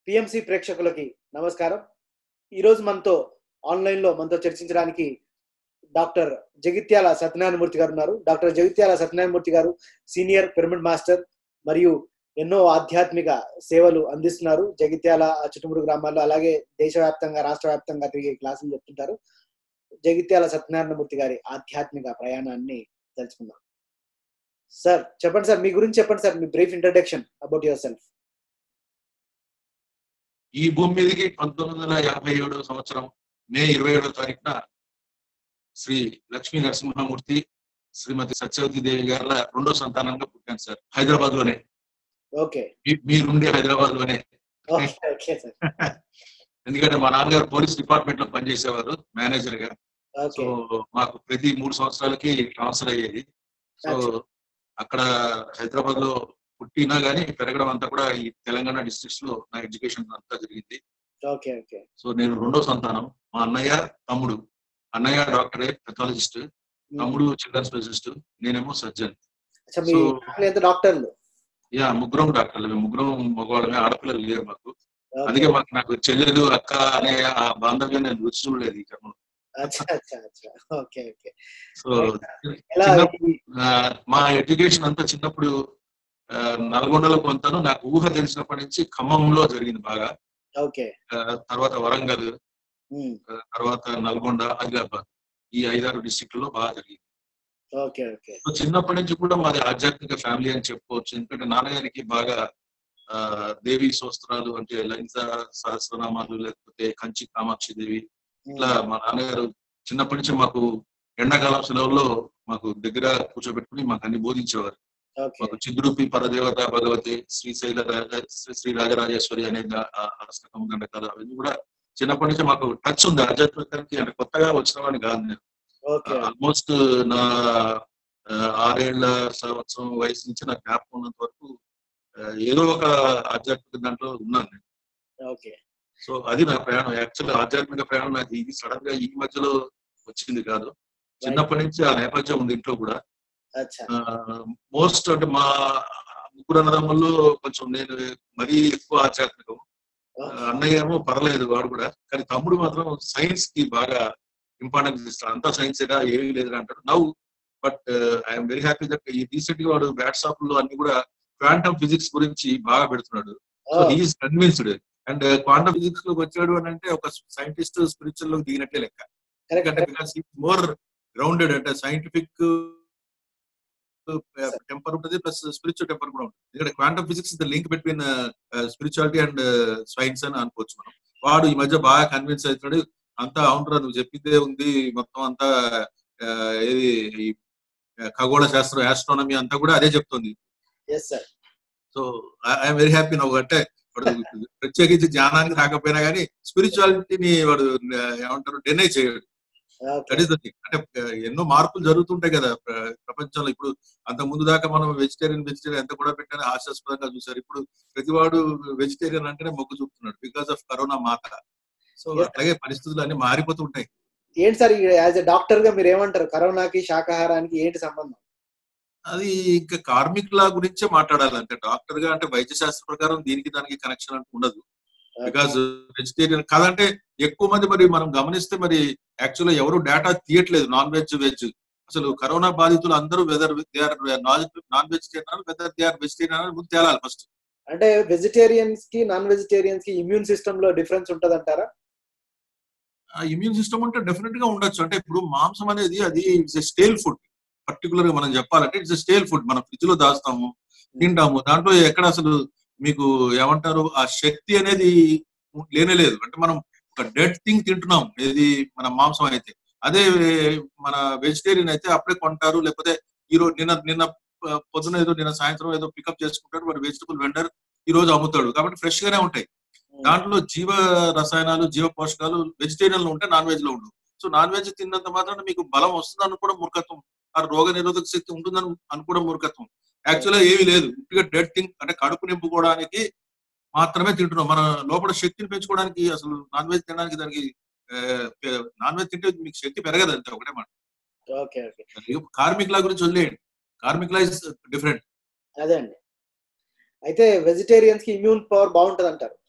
PMC ప్రేక్షకులకి నమస్కారం ఈరోజు మనతో ఆన్లైన్ లో మనతో చర్చించడానికి డాక్టర్ జగిత్యాల సత్యనారాయణమూర్తి గారు ఉన్నారు డాక్టర్ జగిత్యాల సత్యనారాయణమూర్తి గారు సీనియర్ పిరమిడ్ మాస్టర్ మరియు ఎన్నో ఆధ్యాత్మిక సేవలు అందిస్తున్నారు జగిత్యాల ఆ చుట్టుముడు గ్రామాల్లో అలాగే దేశవ్యాప్తంగా రాష్ట్ర వ్యాప్తంగా తిరిగి క్లాసులు చెప్తుంటారు జగిత్యాల సత్యనారాయణమూర్తి గారి ఆధ్యాత్మిక ప్రయాణాన్ని తెలుసుకుందాం సార్ చెప్పండి సార్ మీ గురించి చెప్పండి సార్ మీ brief introduction about yourself ఈ భూమి మీదకి పంతొమ్మిది వందల యాభై ఏడవ సంవత్సరం మే ఇరవై ఏడవ తారీఖున శ్రీ లక్ష్మీ నరసింహమూర్తి శ్రీమతి సత్యవతి దేవి గారి రెండో సంతానంగా పుట్టాను సార్ హైదరాబాద్ లోనే ఓకే మీ- మీరుండే హైదరాబాద్ లోనే ఓకే ఓకే సార్ ఎందుకంటే మా నాన్నగారు పోలీస్ డిపార్ట్మెంట్ లో పనిచేసేవారు మేనేజర్ గా సో ఓకే మాకు ప్రతి మూడు సంవత్సరాలకి ట్రాన్స్ఫర్ అయ్యేది సో అచ్చా. అక్కడ హైదరాబాద్ లో పుట్టినా గానీ పెరగడం అంతా కూడా ఈ తెలంగాణ డిస్ట్రిక్ట్స్ లో నా ఎడ్యుకేషన్ అంతా జరిగింది ఓకే ఓకే సో నేను రెండో సంతానం మా అన్నయ్య తమ్ముడు అన్నయ్య డాక్టరే పెథాలజిస్ట్ తమ్ముడు చిల్డ్రన్ స్పెషలిస్ట్ నేనేమో సర్జన్ అచ్చా మీ So- ఫ్యామిలీ ఎంత డాక్టర్లు యా ముగ్గురం డాక్టర్లు మేము ముగ్గురం మగవాళ్ళమే ఆడపిల్లలు లేరు మాకు ఓకే. అందుకే మాకు నాకు చెల్లెలు అక్క అనే ఆ బాంధవ్యం నేను రుచి చూడలేదు ఈ జన్మలో అచ్చా అచ్చా అచ్చా ఓకే ఓకే సో ఎలా చిన్న- ఈ- ఆ, మా ఎడ్యుకేషన్ అంతా చిన్నప్పుడు ఆ, నల్గొండలో కొంతను నాకు ఊహ తెలిసినప్పటి నుంచి ఖమ్మంలో జరిగింది బాగా ఓకే ఆ, తర్వాత వరంగల్ ఉమ్, ఆ, తర్వాత నల్గొండ ఆదిలాబాద్ ఈ ఐదారు డిస్టిక్లలో బాగా జరిగింది ఓకే ఓకే సో చిన్నప్పటి నుంచి కూడా మాది ఆధ్యాత్మిక ఫ్యామిలీ అని చెప్పుకోవచ్చు ఎందుకంటే నాన్నగారికి బాగా ఆ దేవి సోస్త్రాలు అంటే లలిత సహస్రనామాలు లేకపోతే కంచి కామాక్షి దేవి ఇట్లా మా నాన్నగారు చిన్నప్పటి నుంచి మాకు ఎండాకాలం సెలవుల్లో మాకు దగ్గర కూర్చోబెట్టుకుని మాకు అన్ని బోధించేవారు ఓకే మాకు చిద్రూపి పరదేవత భగవతి శ్రీశైల రాజ శ్రీ- శ్రీ రాజరాజేశ్వరి అనే ద- ఆ హస్తకం గండకాలు అవన్నీ కూడా చిన్నప్పటి నుంచి మాకు టచ్ ఉంది ఆధ్యాత్మికానికి అంటే కొత్తగా వచ్చిన వాడిని కాదు నేను ఓకే ఆల్మోస్ట్ నా ఆ, ఆరేళ్ల సంవత్సరం వయసు నుంచి నాకు జ్ఞాపకం ఉన్నంత వరకు ఆ, ఏదో ఒక ఆధ్యాత్మిక దాంట్లో ఉన్నాను నేను ఓకే సో అది నా ప్రయాణం యాక్చువల్ ఆధ్యాత్మిక ప్రయాణం నాకు ఇది సడన్ గా ఈ మధ్యలో వచ్చింది కాదు చిన్నప్పటి నుంచి ఆ నేపథ్యం ఉంది ఇంట్లో కూడా అచ్చా మోస్ట్ అంటే మా ముగ్గురు అన్నదమ్ముల్లో కొంచెం నేను మరీ ఎక్కువ ఆధ్యాత్మికం ఆ, అన్నయ్య ఏమో పర్లేదు వాడు కూడా కానీ తమ్ముడు మాత్రం సైన్స్ కి బాగా ఇంపార్టెన్స్ ఇస్తాడు అంతా సైన్స్ ఏదా ఏమీ లేదు అంటాడు నవ్వు but I'm very happy that ఈ రీసెంట్ గా వాడు వాట్సాప్ లో అన్ని కూడా క్వాంటమ్ ఫిజిక్స్ గురించి బాగా పెడుతున్నాడు so he is convinced and quantum physics లోకి వచ్చాడు అని అంటే ఒక సైంటిస్ట్ స్పిరిచువల్ లోకి దిగినట్లే లెక్క ఎందుకంటే బికాస్ మోర్ గ్రౌండెడ్ అంటే సైంటిఫిక్ టెంపర్ ఉంటుంది ప్లస్ స్పిరిచువల్ టెంపర్ కూడా ఉంటుంది ఇక్కడ quantum physics the link between spirituality and science అని అనుకోవచ్చు మనం వాడు ఈ మధ్య బాగా కన్విన్స్ అవుతున్నాడు అంతా అవునరా నువ్వు చెప్పిందే ఉంది మొత్తం అంతా ఆ, ఏది ఈ ఖగోళ శాస్త్రం ఆస్ట్రానమీ అంతా కూడా అదే చెప్తుంది yes sir so I'm very happy నవ్వు అంటే వాడు ప్రత్యేకించి జ్ఞానానికి రాకపోయినా కానీ స్పిరిచువాలిటీని వాడు ఆ, ఏమంటారు డెనై చేయడు దట్ ఈస్ ద థింగ్ అంటే ఆ, ఎన్నో మార్పులు జరుగుతుంటాయి కదా ప్ర- ప్రపంచంలో ఇప్పుడు అంత ముందు దాకా మనం వెజిటేరియన్ వెజిటేరియన్ ఎంత కూడా పెట్టారని హాస్యాస్పదంగా చూసారు ఇప్పుడు ప్రతివాడు వెజిటేరియన్ అంటేనే మొగ్గు చూపుతున్నాడు బికాస్ ఆఫ్ కరోనా మాత సో Yes. అట్లాగే పరిస్థితులు అన్ని మారిపోతూ ఉంటాయి ఏంటి సార్ యాజ్ ఎ డాక్టర్ గా మీరు ఏమంటారు కరోనాకి శాకాహారానికి ఏంటి సంబంధం అది ఇంకా కార్మికుల గురించే మాట్లాడాలి అంటే డాక్టర్ గా అంటే వైద్య శాస్త్ర ప్రకారం దీనికి దానికి కనెక్షన్ అంటూ ఉండదు బికాజ్ వెజిటేరియన్ కాదంటే ఎక్కువ మంది మరి మనం గమనిస్తే మరి యాక్చువల్గా ఎవరు డేటా తీయట్లేదు నాన్ వెజ్ వెజ్ అసలు కరోనా బాధితులు అందరూ whether they are non vegetarian whether they are vegetarian అని ముందు తేలాలి ఫస్ట్ అంటే వెజిటేరియన్స్ కి నాన్ వెజిటేరియన్స్ కి ఇమ్యూన్ సిస్టమ్ లో డిఫరెన్స్ ఉంటదంటారా ఆ ఇమ్యూన్ సిస్టమ్ ఉంటే డెఫినెట్ గా ఉండొచ్చు అంటే ఇప్పుడు మాంసం అనేది అది ఇట్స్ స్టేల్ ఫుడ్ పర్టికులర్ గా మనం చెప్పాలంటే ఇట్స్ స్టేల్ ఫుడ్ మనం ఫ్రిడ్జ్ లో దాస్తాము తింటాము దాంట్లో ఎక్కడ అసలు మీకు ఏమంటారు ఆ శక్తి అనేది లేనే లేదు అంటే మనం ఒక డెడ్ థింగ్ తింటున్నాం ఏది మన మాంసం అయితే అదే మన వెజిటేరియన్ అయితే అప్పుడే కొంటారు లేకపోతే ఈ రోజు నిన్న నిన్న ఆ, పొద్దున ఏదో నిన్న సాయంత్రం ఏదో పికప్ చేసుకుంటాడు మరి వెజిటబుల్ వెండర్ ఈ రోజు అమ్ముతాడు కాబట్టి ఫ్రెష్ గానే ఉంటాయి దాంట్లో జీవ రసాయనాలు జీవ పోషకాలు వెజిటేరియన్ లో ఉంటే నాన్ వెజ్ లో ఉండవు సో నాన్ వెజ్ తిన్నంత మాత్రాన మీకు బలం వస్తుంది అనుకోవడం మూర్ఖత్వం ఆ రోగ నిరోధక శక్తి ఉంటుందని అనుకోవడం మూర్ఖత్వం యాక్చువల్గా ఏమీ లేదు ఉట్టిగా డెడ్ థింగ్ అంటే కడుపు నింపుకోవడానికి మాత్రమే తింటున్నాం మన లోపల శక్తిని పెంచుకోవడానికి అసలు నాన్ వెజ్ తినడానికి దానికి నాన్ వెజ్ తింటే మీకు శక్తి పెరగదు అంతే ఒకటే మాట ఓకే ఓకే కార్మికుల గురించి వదిలేయండి కార్మికుల ఇస్ డిఫరెంట్ అదే అండి అయితే వెజిటేరియన్స్ కి ఇమ్యూన్ పవర్ బాగుంటది అంటారు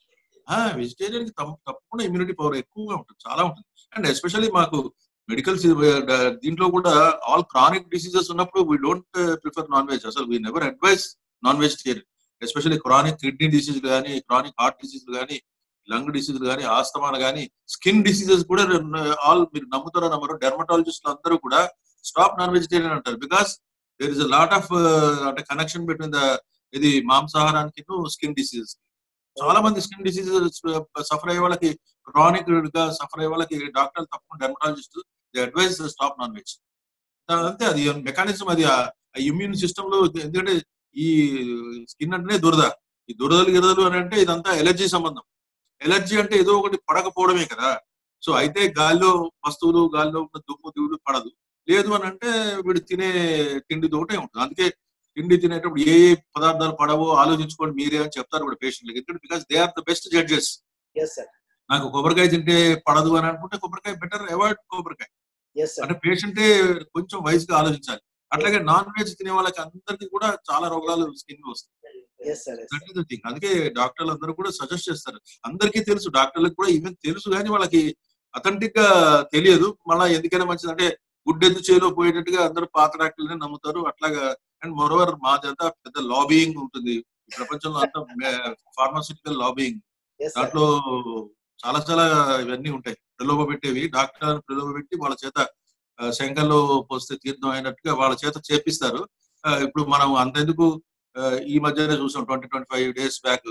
వెజిటేరియన్ కి తప్ప- తప్పకుండా ఇమ్యూనిటీ పవర్ ఎక్కువగా ఉంటుంది చాలా ఉంటుంది అండ్ ఎస్పెషల్లీ మాకు మెడికల్ దీంట్లో కూడా ఆల్ క్రానిక్ డిసీజెస్ ఉన్నప్పుడు we don't prefer non veg అసలు we never advise non vegetarian especially chronic kidney disease కానీ క్రానిక్ హార్ట్ డిసీజ్ కానీ లంగ్ డిసీజ్ కానీ ఆస్తమాలు కానీ స్కిన్ డిసీజెస్ కూడా ఆల్ మీరు నమ్ముతారో నమ్మరు డెర్మటాలజిస్టులు అందరూ కూడా స్టాప్ నాన్ వెజిటేరియన్ అంటారు because there is a lot of అంటే కనెక్షన్ బిట్వీన్ ద ఇది మాంసాహారానికి స్కిన్ డిసీజెస్ చాలా మంది స్కిన్ డిసీజెస్ సఫర్ అయ్యే వాళ్ళకి క్రానిక్ గా సఫర్ అయ్యే వాళ్ళకి డాక్టర్లు తప్పకుండా dermatologist the advise stop non veg అంతే అది మెకానిజం అది ఇమ్యూన్ సిస్టమ్ లో ఎందుకంటే ఈ స్కిన్ అంటేనే దురద ఈ దురదలు గిరదలు అని అంటే ఇదంతా ఎలర్జీ సంబంధం ఎలర్జీ అంటే ఏదో ఒకటి పడకపోవడమే కదా సో అయితే గాలిలో వస్తువులు గాలిలో ఉన్న దుమ్ము దిగుడు పడదు లేదు అని అంటే వీడు తినే తిండి తోటే ఉంటుంది అందుకే తిండి తినేటప్పుడు ఏ ఏ పదార్థాలు పడవో ఆలోచించుకోండి మీరే అని చెప్తారు కూడా పేషెంట్లకి ఎందుకంటే because they are the best judges yes sir నాకు కొబ్బరికాయ తింటే పడదు అని అనుకుంటే కొబ్బరికాయ బెటర్ అవాయిడ్ కొబ్బరికాయ ఎస్ సార్ అంటే పేషెంటే కొంచెం వయసుగా ఆలోచించాలి అట్లాగే నాన్ వెజ్ తినే వాళ్ళకి అందరికీ కూడా చాలా రోగాలు స్కిన్ వస్తాయి yes sir yes that is the thing అందుకే డాక్టర్లు అందరూ కూడా సజెస్ట్ చేస్తారు అందరికీ తెలుసు డాక్టర్లకు కూడా ఈవెన్ తెలుసు కానీ వాళ్ళకి అథెంటిక్ గా తెలియదు మళ్ళీ ఎందుకైనా మంచిది అంటే గుడ్డెద్దు చేలో పోయేటట్టుగా అందరూ పాత డాక్టర్లనే నమ్ముతారు అట్లాగా అండ్ మోరోవర్ మాదంతా పెద్ద లాబియింగ్ ఉంటుంది ఈ ప్రపంచంలో అంతా ఫార్మాసిటికల్ లాబియింగ్ ఎస్ సార్ దాంట్లో చాలా చాలా ఇవన్నీ ఉంటాయి ప్రలోభ పెట్టేవి డాక్టర్ ప్రలోభ పెట్టి వాళ్ళ చేత ఆ, శంఖంలో పోస్తే తీర్థం అయినట్టుగా వాళ్ళ చేత చేపిస్తారు ఆ, ఇప్పుడు మనం అంతెందుకు ఆ, ఈ మధ్యనే చూసాం twenty twenty five days back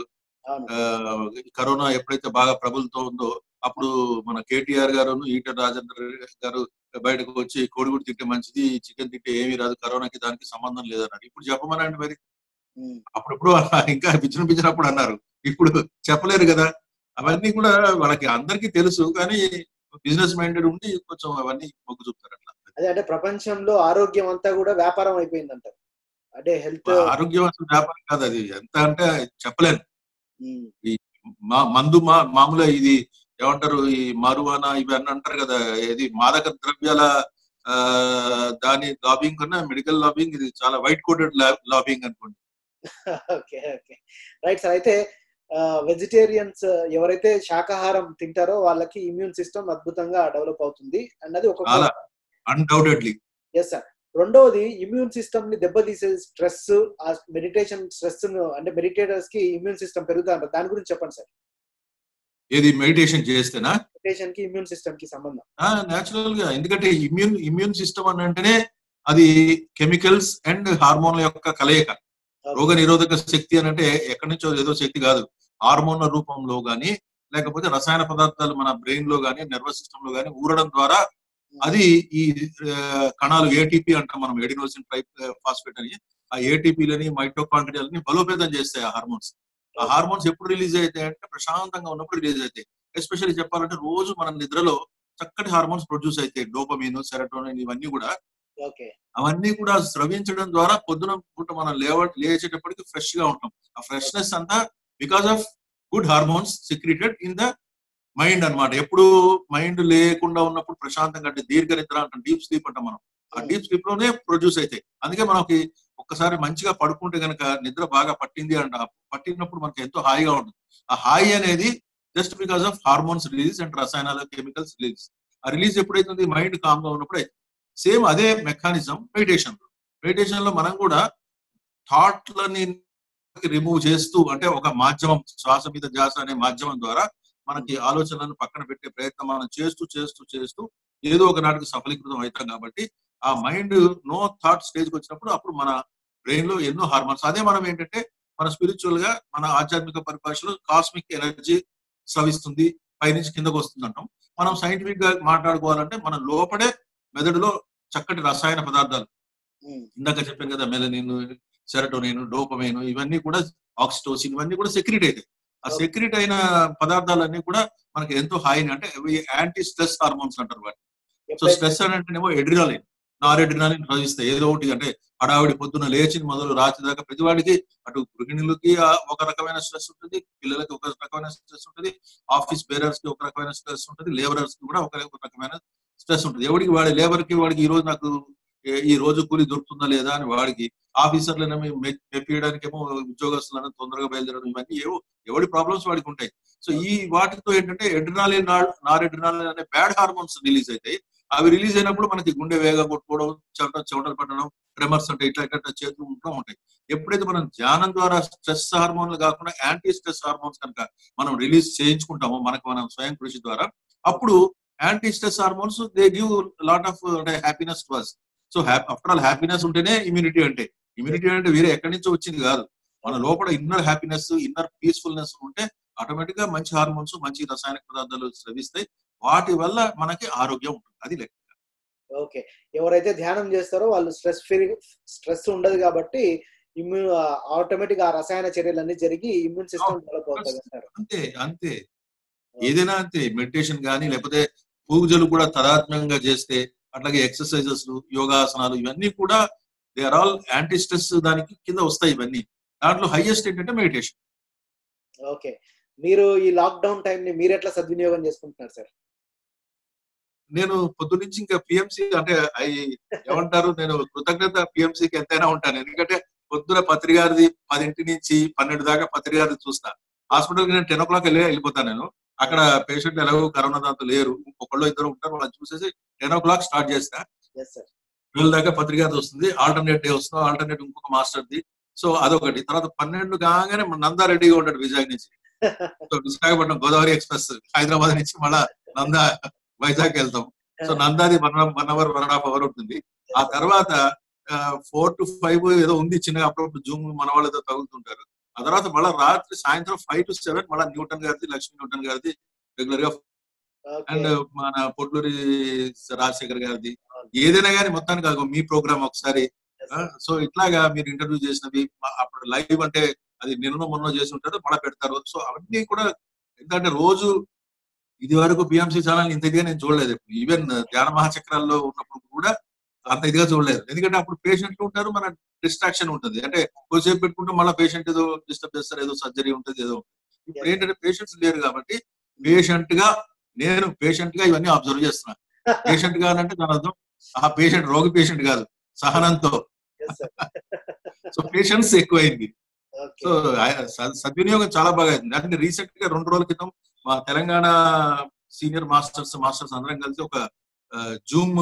అవును కరోనా ఎప్పుడైతే బాగా ప్రబలుతో ఉందో అప్పుడు మన కేటీఆర్ గారు ఈటర్ రాజేంద్ర గారు బయటకు వచ్చి కోడిగుడు తింటే మంచిది చికెన్ తింటే ఏమీ రాదు కరోనాకి దానికి సంబంధం లేదన్నారు ఇప్పుడు చెప్పమనండి మరి ఉమ్. అప్పుడప్పుడు ఇంకా పిచ్చిన పిచ్చినప్పుడు అన్నారు ఇప్పుడు చెప్పలేరు కదా అవన్నీ కూడా వాళ్ళకి అందరికీ తెలుసు కానీ బిజినెస్ మైండెడ్ ఉండి కొంచెం అవన్నీ మొగ్గు చూపుతారు అట్లా అదే అంటే ప్రపంచంలో ఆరోగ్యం అంతా కూడా వ్యాపారం అయిపోయింది అంటారు అంటే హెల్త్ ఆరోగ్యం అసలు వ్యాపారం కాదు అది ఎంత అంటే చెప్పలేను మా మందు మా మామూలుగా ఇది ఏమంటారు ఈ మరువానా ఇవి అని అంటారు కదా ఇది మాదక ద్రవ్యాల ఆ, దాని లాబింగ్ కన్నా మెడికల్ లాబింగ్ ఇది చాలా వైట్ కోటెడ్ లాబింగ్ అనుకోండి ఓకే ఓకే రైట్ సార్ అయితే వెజిటేరియన్స్ ఎవరైతే శాకాహారం తింటారో వాళ్ళకి ఇమ్యూన్ సిస్టమ్ అద్భుతంగా డెవలప్ అవుతుంది అన్నది ఒక చాలా అన్డౌటెడ్లీ ఎస్ సార్ రెండవది ఇమ్యూన్ సిస్టమ్ ని దెబ్బతీసే స్ట్రెస్ ఆ మెడిటేషన్ స్ట్రెస్ అంటే మెడిటేటర్స్ కి ఇమ్యూన్ సిస్టమ్ పెరుగుతా అంటారు దాని గురించి చెప్పండి సార్ ఏది మెడిటేషన్ చేస్తేనా మెడిటేషన్ కి ఇమ్యూన్ సిస్టమ్ కి సంబంధం న్యాచురల్ గా ఎందుకంటే ఇమ్యూన్ ఇమ్యూన్ సిస్టమ్ అని అంటేనే అది కెమికల్స్ అండ్ హార్మోన్ల యొక్క కలయిక రోగ నిరోధక శక్తి అని అంటే ఎక్కడి నుంచో ఏదో శక్తి కాదు హార్మోన్ల రూపంలో గాని లేకపోతే రసాయన పదార్థాలు మన బ్రెయిన్ లో గాని నర్వస్ సిస్టమ్ లో గాని ఊరడం ద్వారా అది ఈ ఆ, కణాలు ఏటీపీ అంటాం మనం ఎడినోసిన్ టైప్ ఫాస్ఫేట్ అని ఆ ఏటీపీలని మైటోకాండ్రియాలని బలోపేతం చేస్తాయి ఆ హార్మోన్స్ ఆ హార్మోన్స్ ఎప్పుడు రిలీజ్ అవుతాయి అంటే ప్రశాంతంగా ఉన్నప్పుడు రిలీజ్ అవుతాయి ఎస్పెషల్లీ చెప్పాలంటే రోజు మన నిద్రలో చక్కటి హార్మోన్స్ ప్రొడ్యూస్ అవుతాయి డోపమీన్ సెరటోనిన్ ఇవన్నీ కూడా ఓకే అవన్నీ కూడా స్రవించడం ద్వారా పొద్దున పూట మనం లేవ లేచేటప్పటికి ఫ్రెష్ గా ఉంటాం ఆ ఫ్రెష్నెస్ అంతా because of good hormones secreted in the mind అన్నమాట ఎప్పుడు మైండ్ లేకుండా ఉన్నప్పుడు ప్రశాంతంగా అంటే దీర్ఘ నిద్ర అంటాం డీప్ స్లీప్ అంటాం మనం ఆ డీప్ స్లీప్ లోనే ప్రొడ్యూస్ అవుతాయి అందుకే మనకి ఒక్కసారి మంచిగా పడుకుంటే గనక నిద్ర బాగా పట్టింది అంట ఆ పట్టినప్పుడు మనకి ఎంతో హాయిగా ఉంటుంది ఆ హాయి అనేది just because of hormones release and రసాయనాల కెమికల్స్ రిలీజ్ ఆ రిలీజ్ ఎప్పుడైతుంది మైండ్ కామ్ గా ఉన్నప్పుడు సేమ్ అదే మెకానిజం మెడిటేషన్ లో మెడిటేషన్ లో మనం కూడా థాట్లని రిమూవ్ చేస్తూ అంటే ఒక మాధ్యమం శ్వాస మీద ధ్యాస అనే మాధ్యమం ద్వారా మనకి ఆలోచనలను పక్కన పెట్టే ప్రయత్నం మనం చేస్తూ చేస్తూ చేస్తూ ఏదో ఒక నాటికి సఫలీకృతం అవుతాం కాబట్టి ఆ మైండ్ నో థాట్ స్టేజ్ కి వచ్చినప్పుడు అప్పుడు మన బ్రెయిన్ లో ఎన్నో హార్మోన్స్ అదే మనం ఏంటంటే మన స్పిరిచువల్ గా మన ఆధ్యాత్మిక పరిభాషలో కాస్మిక్ ఎనర్జీ స్రవిస్తుంది పైనుంచి కిందకు వస్తుంది అంటాం మనం సైంటిఫిక్ గా మాట్లాడుకోవాలంటే మన లోపడే మెదడులో చక్కటి రసాయన పదార్థాలు ఇందాక చెప్పాను కదా మెలనిన్ సెరటోనిన్ డోపమైన్ ఇవన్నీ కూడా ఆక్సిటోసిన్ ఇవన్నీ కూడా సెక్రెట్ అవుతాయి ఆ సెక్రెట్ అయిన పదార్థాలన్నీ కూడా మనకి ఎంతో హాయిని అంటే యాంటీ స్ట్రెస్ హార్మోన్స్ అంటారు వాటి సో స్ట్రెస్ అని అంటేనేమో ఎడ్రినాలిన్ నార్ ఎడ్రినాలిన్ ప్రవహిస్తాయి ఏదో ఒకటి అంటే హడావిడి పొద్దున లేచి మొదలు రాత్రి దాకా ప్రతి వాడికి అటు గృహిణులకి ఆ ఒక రకమైన స్ట్రెస్ ఉంటుంది పిల్లలకి ఒక రకమైన స్ట్రెస్ ఉంటుంది ఆఫీస్ బేరర్స్ కి ఒక రకమైన స్ట్రెస్ ఉంటుంది లేబరర్స్ కి కూడా ఒక ఒక రకమైన స్ట్రెస్ ఉంటుంది ఎవడికి వాడి లేబర్ కి వాడికి ఈ రోజు నాకు ఏ- ఈ రోజు కూలి దొరుకుతుందా లేదా అని వాడికి ఆఫీసర్లను మెప్పియడానికేమో ఉద్యోగస్తులను తొందరగా బయలుదేరడం ఇవన్నీ ఏవో ఎవడి ప్రాబ్లమ్స్ వాడికి ఉంటాయి సో ఈ వాటితో ఏంటంటే ఎడ్రినాలిన్ నార్ ఎడ్రినాలిన్ అనే బ్యాడ్ హార్మోన్స్ రిలీజ్ అవుతాయి అవి రిలీజ్ అయినప్పుడు మనకి గుండె వేగం కొట్టుకోవడం చెమట చెమటలు పట్టడం ట్రెమర్స్ అంటే ఇట్లా ఇట్లా చేతులు ఉంటూ ఉంటాయి ఎప్పుడైతే మనం ధ్యానం ద్వారా స్ట్రెస్ హార్మోన్లు కాకుండా యాంటీ స్ట్రెస్ హార్మోన్స్ కనుక మనం రిలీజ్ చేయించుకుంటామో మనకు మనం స్వయం కృషి ద్వారా అప్పుడు anti stress hormones they give lot of అంటే happiness to us so after all happiness ఉంటేనే ఇమ్యూనిటీ అంటే ఇమ్యూనిటీ అంటే వేరే ఎక్కడి నుంచో వచ్చింది కాదు మన లోపల ఇన్నర్ హ్యాపీనెస్ ఇన్నర్ పీస్ఫుల్నెస్ ఉంటే ఆటోమేటిక్ గా మంచి హార్మోన్స్ మంచి రసాయనిక పదార్థాలు స్రవిస్తాయి వాటి వల్ల మనకి ఆరోగ్యం ఉంటుంది అది లెక్క ఓకే ఎవరైతే ధ్యానం చేస్తారో వాళ్ళు స్ట్రెస్ ఫ్రీ స్ట్రెస్ ఉండదు కాబట్టి ఇమ్యూన్ ఆటోమేటిక్ ఆ రసాయన చర్యలన్నీ జరిగి ఇమ్యూన్ సిస్టమ్ డెవలప్ అవుతుంది అంటారు అంతే అంతే ఏదైనా అంతే మెడిటేషన్ కానీ లేకపోతే పూజలు కూడా తదాత్మకంగా చేస్తే అట్లాగే ఎక్సర్సైజెస్ యోగాసనాలు ఇవన్నీ కూడా they are all anti stress దానికి కింద వస్తాయి ఇవన్నీ దాంట్లో హైయెస్ట్ ఏంటంటే మెడిటేషన్ ఓకే మీరు ఈ లాక్డౌన్ టైం ని మీరు ఎట్లా సద్వినియోగం చేసుకుంటున్నారు సార్ నేను పొద్దు నుంచి ఇంకా పిఎంసి అంటే అవి ఏమంటారు నేను కృతజ్ఞత పిఎంసికి ఎంతైనా ఉంటాను ఎందుకంటే పొద్దున పత్రికారిది పదింటి నుంచి పన్నెండు దాకా పత్రికారిది చూస్తా హాస్పిటల్కి నేను టెన్ ఓ క్లాక్ వెళ్ళి వెళ్ళిపోతాను నేను అక్కడ పేషెంట్ ఎలాగో కరోనా దాంతో లేరు ఒకళ్ళు ఇద్దరు ఉంటారు వాళ్ళని చూసేసి టెన్ ఓ క్లాక్ స్టార్ట్ చేస్తా ఎస్ సార్ ట్వెల్వ్ దాకా పత్రికారిది వస్తుంది ఆల్టర్నేట్ డే వస్తుంది ఆల్టర్నేట్ ఇంకొక మాస్టర్ది సో అదొకటి తర్వాత పన్నెండు కాగానే మన నందా రెడ్డిగా ఉంటాడు విజయ్ నుంచి సో విశాఖపట్నం గోదావరి ఎక్స్ప్రెస్ హైదరాబాద్ నుంచి మళ్ళా నందా వైజాగ్ వెళ్తాం సో నందాది one one hour one and half hour ఉంటుంది ఆ తర్వాత ఫోర్ టు ఫైవ్ ఏదో ఉంది చిన్నగా అప్పుడప్పుడు జూమ్ మన వాళ్ళతో తగులుతుంటారు ఆ తర్వాత మళ్ళీ రాత్రి సాయంత్రం ఫైవ్ టు సెవెన్ మళ్ళీ న్యూటన్ గారిది లక్ష్మీ న్యూటన్ గారిది రెగ్యులర్ గా అండ్ మన పొట్లూరి రాజశేఖర్ గారిది ఏదైనా కానీ మొత్తానికి కాదు మీ ప్రోగ్రామ్ ఒకసారి సో ఇట్లాగా మీరు ఇంటర్వ్యూ చేసినవి మా- అప్పుడు లైవ్ అంటే అది నిన్న మొన్న చేసి ఉంటారు మళ్ళీ పెడతారు సో అవన్నీ కూడా ఎందుకంటే రోజు ఇది వరకు బిఎంసీ ఛానల్ ఇంత ఇదిగా నేను చూడలేదు ఈవెన్ ధ్యాన మహాచక్రాల్లో ఉన్నప్పుడు కూడా అంత ఇదిగా చూడలేదు ఎందుకంటే అప్పుడు పేషెంట్లు ఉంటారు మన డిస్ట్రాక్షన్ ఉంటుంది అంటే కొద్దిసేపు పెట్టుకుంటే మళ్ళీ పేషెంట్ ఏదో డిస్టర్బ్ చేస్తారు ఏదో సర్జరీ ఉంటుంది ఏదో ఉంటుంది. ఇప్పుడు ఏంటంటే పేషెంట్స్ లేరు కాబట్టి పేషెంట్ గా నేను పేషెంట్ గా ఇవన్నీ అబ్జర్వ్ చేస్తున్నా పేషెంట్ గా అంటే దాని అర్థం ఆ పేషెంట్ రోగి పేషెంట్ కాదు సహనంతో సో పేషెన్స్ ఎక్కువైంది సో ఆయన స- సద్వినియోగం చాలా బాగా అయింది అంటే రీసెంట్ గా రెండు రోజుల క్రితం మా తెలంగాణ సీనియర్ మాస్టర్స్ మాస్టర్స్ అందరం కలిసి ఒక జూమ్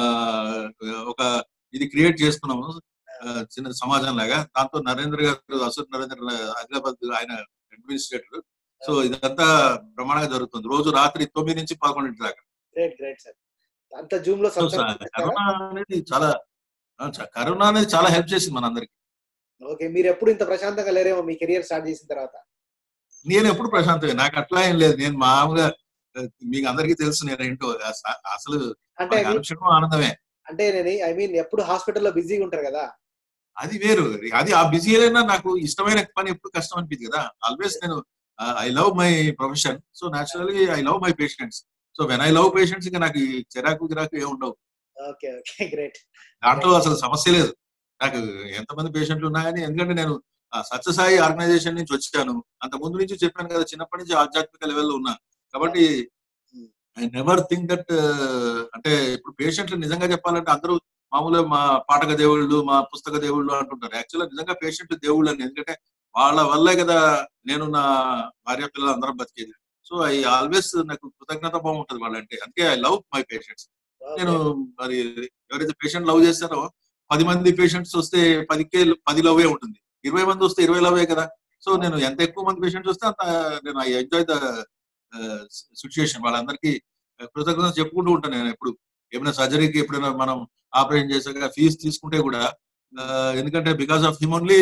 ఒక ఇది క్రియేట్ చేసుకున్నాము ఆ, చిన్న సమాజం లాగా దాంతో నరేంద్ర గారు అసూర్ నరేంద్ర హైదరాబాద్ ఆయన అడ్మినిస్ట్రేటర్ సో ఇదంతా బ్రహ్మాండంగా జరుగుతుంది రోజు రాత్రి తొమ్మిది నుంచి పదకొండింటి దాకా గ్రేట్ గ్రేట్ సార్ అంత జూమ్ లో సో సత్సంగం స- చేస్తారా? కరోనా అనేది చాలా ఆ, చ- కరోనా అనేది చాలా హెల్ప్ చేసింది మనందరికి ఓకే మీరు ఎప్పుడు ఇంత ప్రశాంతంగా లేరేమో మీ కెరియర్ స్టార్ట్ చేసిన తర్వాత నేను ఎప్పుడు ప్రశాంతమే నాకు అట్లా ఏం లేదు నేను మామూలుగా ఆ, మీకు అందరికీ తెలుసు నేను ఏంటో అస- అసలు అంటే మనకి అనుక్షణం ఆనందమే అంటే నేను ఐ మీన్ ఎప్పుడు హాస్పిటల్లో బిజీగా ఉంటారు కదా అది వేరు అది ఆ బిజీ అయినా నాకు ఇష్టమైన పని ఎప్పుడు కష్టం అనిపించింది కదా ఆల్వేస్ నేను I love my profession so naturally I love my patients so when I love patients ఇంకా నాకు ఈ చిరాకు గిరాకు ఏమి ఉండవు ఓకే ఓకే గ్రేట్ దాంట్లో అసలు సమస్య లేదు నాకు ఎంతమంది పేషెంట్లు ఉన్నాయని ఎందుకంటే నేను ఆ సత్యసాయి ఆర్గనైజేషన్ నుంచి వచ్చాను అంత ముందు నుంచి చెప్పాను కదా చిన్నప్పటి నుంచి ఆధ్యాత్మిక లెవెల్లో ఉన్నా కాబట్టి ఐ నెవర్ థింక్ దట్ అంటే ఇప్పుడు పేషెంట్లు నిజంగా చెప్పాలంటే అందరూ మామూలుగా మా పాఠక దేవుళ్ళు మా పుస్తక దేవుళ్ళు అంటుంటారు యాక్చువల్గా నిజంగా పేషెంట్ దేవుళ్ళు అని ఎందుకంటే వాళ్ళ వల్లే కదా నేను నా భార్య పిల్లలు అందరం బతికేది సో ఐ ఆల్వేస్ నాకు కృతజ్ఞత భావం ఉంటుంది వాళ్ళంటే అందుకే ఐ లవ్ మై పేషెంట్స్ నేను మరి ఎవరైతే పేషెంట్ లవ్ చేస్తారో పది మంది పేషెంట్స్ వస్తే పదికే పది లవ్వే ఉంటుంది ఇరవై మంది వస్తే ఇరవై లవ్వే కదా సో నేను ఎంత ఎక్కువ మంది పేషెంట్స్ వస్తే అంత నేను ఐ ఎంజాయ్ ద సిచ్యుయేషన్ వాళ్ళందరికీ కృతజ్ఞత చెప్పుకుంటూ ఉంటాను నేను ఎప్పుడు ఏమైనా సర్జరీకి ఎప్పుడైనా మనం ఆపరేషన్ చేసాక ఫీజు తీసుకుంటే కూడా ఆ, ఎందుకంటే బికాస్ ఆఫ్ హిమ్ ఓన్లీ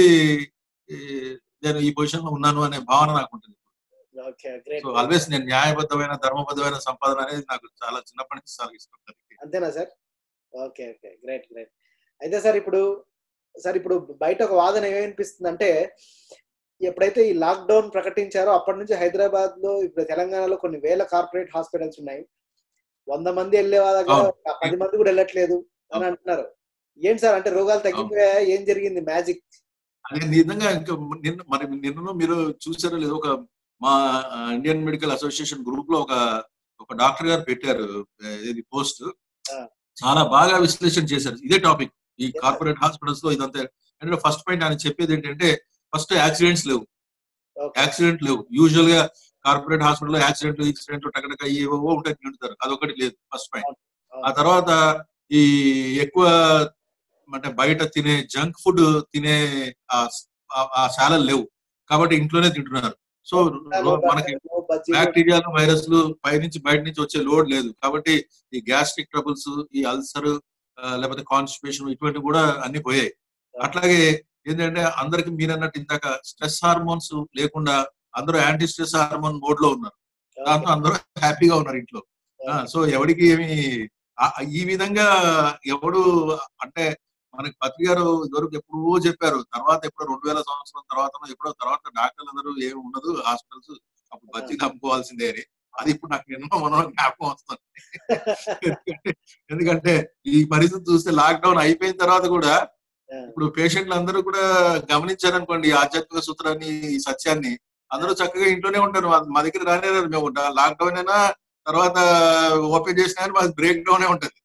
నేను ఈ పొజిషన్ లో ఉన్నాను అనే భావన నాకు ఉంటుంది ఓకే గ్రేట్ సో ఆల్వేస్ నేను న్యాయబద్ధమైన ధర్మబద్ధమైన సంపాదన అనేది నాకు చాలా చిన్నప్పటి నుంచి చాలా ఇష్టం అంతేనా sir okay okay great great అయితే సార్ ఇప్పుడు సార్ ఇప్పుడు బయట ఒక వాదన ఏమనిపిస్తుంది అంటే ఎప్పుడైతే ఈ లాక్డౌన్ ప్రకటించారో అప్పటి నుంచి హైదరాబాద్ లో ఇప్పుడు తెలంగాణలో కొన్ని వేల కార్పొరేట్ హాస్పిటల్స్ ఉన్నాయి వంద మంది వెళ్ళే వాళ్ళ దగ్గర అవును. ఒక పది మంది కూడా వెళ్ళట్లేదు అని అంటున్నారు ఏంటి సార్ అంటే రోగాలు తగ్గిపోయాయా ఏం జరిగింది మ్యాజిక్ అదే నిజంగా ఇంకా నిన్న మరి నిన్న మీరు చూసారో లేదో ఒక మా ఆ, ఇండియన్ మెడికల్ అసోసియేషన్ గ్రూప్ లో ఒక ఒక డాక్టర్ గారు పెట్టారు ఆ, ఇది పోస్ట్ ఆ. చాలా బాగా విశ్లేషణ చేశారు ఇదే టాపిక్ ఈ కార్పొరేట్ హాస్పిటల్స్ లో ఇదంతా అంటే ఫస్ట్ పాయింట్ ఆయన చెప్పేది ఏంటంటే ఫస్ట్ యాక్సిడెంట్స్ లేవు ఓకే యాక్సిడెంట్ లేవు యూజువల్ గా కార్పొరేట్ హాస్పిటల్ యాక్సిడెంట్ యాక్సిడెంట్ టకటక ఏవో ఉంటాయి తింటారు అదొకటి లేదు ఫస్ట్ పాయింట్ ఆ తర్వాత ఈ ఎక్కువ అంటే బయట తినే జంక్ ఫుడ్ తినే ఆ- ఆ- ఆ శాలలు లేవు కాబట్టి ఇంట్లోనే తింటున్నారు సో మనకి బ్యాక్టీరియాలు వైరస్లు పైనుంచి బయట నుంచి వచ్చే లోడ్ లేదు కాబట్టి ఈ గ్యాస్ట్రిక్ ట్రబుల్స్ ఈ అల్సర్ లేకపోతే కాన్స్టిపేషన్ ఇటువంటి కూడా అన్ని పోయాయి అట్లాగే ఏంటంటే అందరికి మీరు అన్నట్టు ఇందాక స్ట్రెస్ హార్మోన్స్ లేకుండా అందరూ యాంటీ స్ట్రెస్ హార్మోన్ మోడ్ లో ఉన్నారు దాంతో అందరూ హ్యాపీగా ఉన్నారు ఇంట్లో సో ఎవరికి ఏమి ఆ- ఈ విధంగా ఎవడు అంటే మనకి పత్రి గారు ఇదివరకు ఎప్పుడో చెప్పారు తర్వాత ఎప్పుడో రెండు వేల సంవత్సరం తర్వాత ఎప్పుడో తర్వాత డాక్టర్లు అందరూ ఏమి ఉండదు హాస్పిటల్స్ అప్పుడు బతికి నమ్ముకోవాల్సిందే అని అది ఇప్పుడు నాకు ఎన్నో మనం జ్ఞాపకం వస్తుంది ఎందుకంటే- ఎందుకంటే ఈ పరిస్థితి చూస్తే లాక్డౌన్ అయిపోయిన తర్వాత కూడా ఇప్పుడు పేషెంట్లు అందరూ కూడా గమనించారనుకోండి ఈ ఆధ్యాత్మిక సూత్రాన్ని ఈ సత్యాన్ని అందరూ చక్కగా ఇంట్లోనే ఉంటారు మా- మా దగ్గర రానే రారు మేము లాక్డౌన్ అయినా తర్వాత ఓపెన్ చేసినా కానీ మాది బ్రేక్ డౌన్ ఉంటది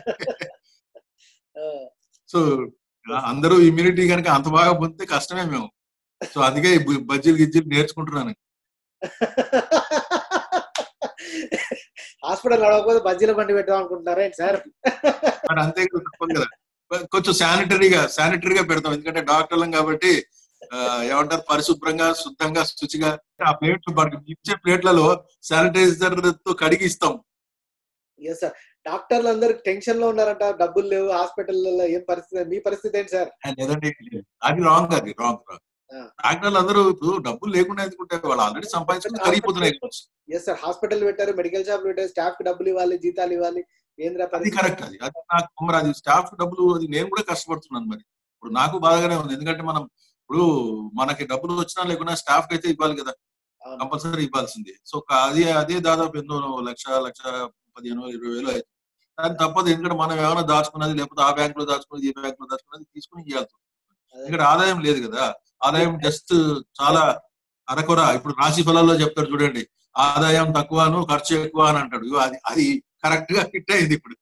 సో అందరూ ఇమ్యూనిటీ కనుక అంత బాగా పొందితే కష్టమే మేము సో అందుకే ఈ బు- బజ్జీలు గిజ్జీలు నేర్చుకుంటున్నాను హాస్పిటల్ నడవకపోతే బజ్జీల బండి పెట్టాం అనుకుంటున్నారా ఏంటి సార్ మరి అంతే కదా, తప్పదు కదా కొంచెం శానిటరీగా శానిటరీగా పెడతాం ఎందుకంటే డాక్టర్లం కాబట్టి ఆ, ఏమంటారు పరిశుభ్రంగా శుద్ధంగా శుచిగా ఆ ప్లేట్లు మనకి ఇచ్చే ప్లేట్లలో శానిటైజర్ తో కడిగి ఇస్తాం ఎస్ సార్ డాక్టర్లు అందరు టెన్షన్ లో ఉన్నారంట డబ్బులు లేవు హాస్పిటల్లో ఏం పరిస్థితి మీ పరిస్థితి ఏంటి సార్ లేదంటే అది రాంగ్ అది రాంగ్ రాంగ్ ఆ. డాక్టర్లు అందరూ ఇప్పుడు డబ్బులు లేకుండా ఎందుకుంటే వాళ్ళు ఆల్రెడీ సంపాదించుకుని కరిగిపోతున్నాయి ఎస్ సార్ హాస్పిటల్ పెట్టారు మెడికల్ షాప్ పెట్టారు స్టాఫ్ కి డబ్బులు ఇవ్వాలి జీతాలు ఇవ్వాలి ఏంద్రా అది పరిస్థితి కరెక్ట్ అది అది నాకు మరి అది స్టాఫ్ డబ్బులు అది నేను కూడా కష్టపడుతున్నాను మరి ఇప్పుడు నాకు బాగానే ఉంది ఎందుకంటే మనం ఇప్పుడు మనకి డబ్బులు వచ్చినా లేకున్నా స్టాఫ్ కి అయితే ఇవ్వాలి కదా అవును. కంపల్సరీ ఇవ్వాల్సింది సో క- అది అదే దాదాపు ఎన్నో లక్ష లక్ష పదిహేను ఇరవై వేలు అవుతుంది దాని తప్పదు ఎందుకంటే మనం ఏమైనా దాచుకున్నది లేకపోతే ఆ బ్యాంక్ లో దాచుకున్నది ఈ బ్యాంక్ లో దాచుకున్నది తీసుకుని ఇవ్వాలి అదే. ఇక్కడ ఆదాయం లేదు కదా ఆదాయం జస్ట్ చాలా అరకొర ఇప్పుడు రాశి ఫలాల్లో చెప్తాడు చూడండి ఆదాయం తక్కువను ఖర్చు ఎక్కువ అని అంటాడు ఇగో అది అది కరెక్ట్ గా ఫిట్ అయింది ఇప్పుడు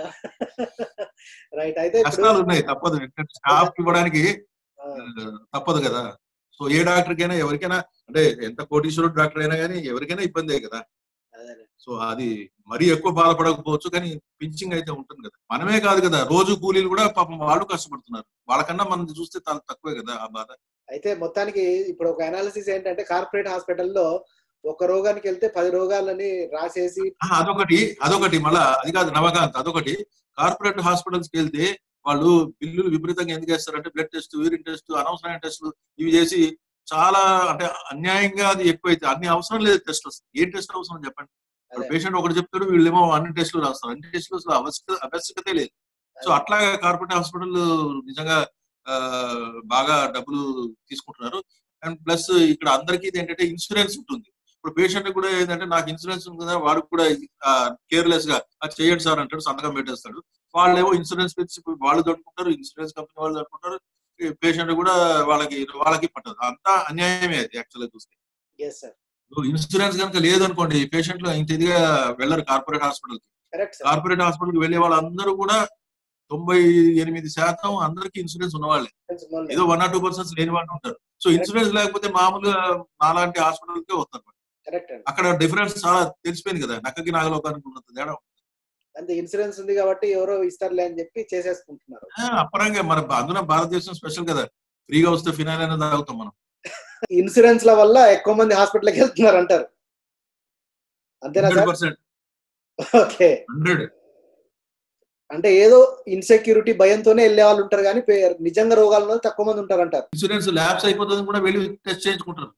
రైట్ అయితే ఇప్పుడు కష్టాలు ఉన్నాయి తప్పదు ఎందుకంటే స్టాఫ్ ఇవ్వడానికి ఆ, ఆ, తప్పదు కదా సో ఏ డాక్టర్కైనా ఎవరికైనా అంటే ఎంత కోటీశ్వరుడు డాక్టర్ అయినా కానీ ఎవరికైనా ఇబ్బందే కదా అదే. సో అది మరీ ఎక్కువ బాధపడకపోవచ్చు కానీ పించింగ్ అయితే ఉంటుంది కదా మనమే కాదు కదా రోజు కూలీలు కూడా పాపం వాళ్ళు కష్టపడుతున్నారు వాళ్ళకన్నా మనం చూస్తే చాలా తక్కువే కదా ఆ బాధ అయితే మొత్తానికి ఇప్పుడు ఒక అనాలిసిస్ ఏంటంటే కార్పొరేట్ హాస్పిటల్లో ఒక రోగానికి వెళ్తే పది రోగాలని రాసేసి ఆ, అదొకటి అదొకటి మళ్ళా అది కాదు నవకాంత్ అదొకటి కార్పొరేట్ హాస్పిటల్స్ కి వెళ్తే వాళ్ళు బిల్లులు విపరీతంగా ఎందుకు వేస్తారంటే బ్లడ్ టెస్ట్ యూరిన్ టెస్ట్ అనవసరమైన టెస్టులు ఇవి చేసి చాలా అంటే అన్యాయంగా అది ఎక్కువైతే అన్ని అవసరం లేదు టెస్ట్ ఏం టెస్ట్ అవసరం చెప్పండి అదే. పేషెంట్ ఒకటి చెప్తాడు వీళ్ళేమో అన్ని టెస్టులు రాస్తారు అన్ని టెస్టులు అసలు అవశ్యక ఆవశ్యకతే లేదు సో అట్లా కార్పొరేట్ హాస్పిటల్ నిజంగా ఆ, బాగా డబ్బులు తీసుకుంటున్నారు అండ్ ప్లస్ ఇక్కడ అందరికీ ఇది ఏంటంటే ఇన్సూరెన్స్ ఉంటుంది ఇప్పుడు పేషెంట్ కూడా ఏంటంటే నాకు ఇన్సూరెన్స్ ఉంది కదా వాడు కూడా కేర్లెస్ గా అది చేయండి సార్ అంటాడు సంతకం పెట్టేస్తాడు వాళ్ళేమో ఇన్సూరెన్స్ పెట్టి వాళ్ళు కట్టుకుంటారు ఇన్సూరెన్స్ కంపెనీ వాళ్ళు కట్టుకుంటారు పేషెంట్ కూడా వాళ్ళకి వాళ్ళకి పట్టదు అంతా అన్యాయమే అది యాక్చువల్ గా చూస్తే ఎస్ సార్ ఇన్సూరెన్స్ కనుక లేదనుకోండి పేషెంట్లు ఇంత ఇదిగా వెళ్ళరు కార్పొరేట్ హాస్పిటల్ కి కరెక్ట్ సార్ కార్పొరేట్ హాస్పిటల్ కి వెళ్ళే వాళ్ళందరూ కూడా తొంభై ఎనిమిది శాతం అందరికి ఇన్సూరెన్స్ ఉన్నవాళ్ళే ఏదో వన్ ఆర్ టూ పర్సెంట్ లేని వాళ్ళు ఉంటారు సో ఇన్సూరెన్స్ లేకపోతే మామూలుగా నాలాంటి హాస్పిటల్ కే వస్తారు కరెక్ట్ అండి అక్కడ డిఫరెన్స్ చాలా తెలిసిపోయింది కదా నక్కకి నాగలోకానికి ఉన్నంత తేడా అంతే ఇన్సూరెన్స్ ఉంది కాబట్టి ఎవరో ఇస్తారులే అని చెప్పి చేసేసుకుంటున్నారు ఆ, అప్పరంగా మన అందులో భారతదేశం స్పెషల్ కదా ఫ్రీగా వస్తే ఫినాయిల్ అనేది తాగుతాం మనం ఇన్సూరెన్స్ ల వల్ల ఎక్కువ మంది హాస్పిటల్కి వెళ్తున్నారు అంటారు అంతేనా hundred sir percent okay hundred అంటే ఏదో ఇన్సెక్యూరిటీ భయంతోనే వెళ్ళే వాళ్ళు ఉంటారు కానీ పే- నిజంగా రోగాలు ఉన్న వాళ్ళు తక్కువ మంది ఉంటారు అంటారు ఇన్సూరెన్స్ ల్యాబ్స్ అయిపోతుంది కూడా వెళ్ళి టెస్ట్ చేయించుకుంటారు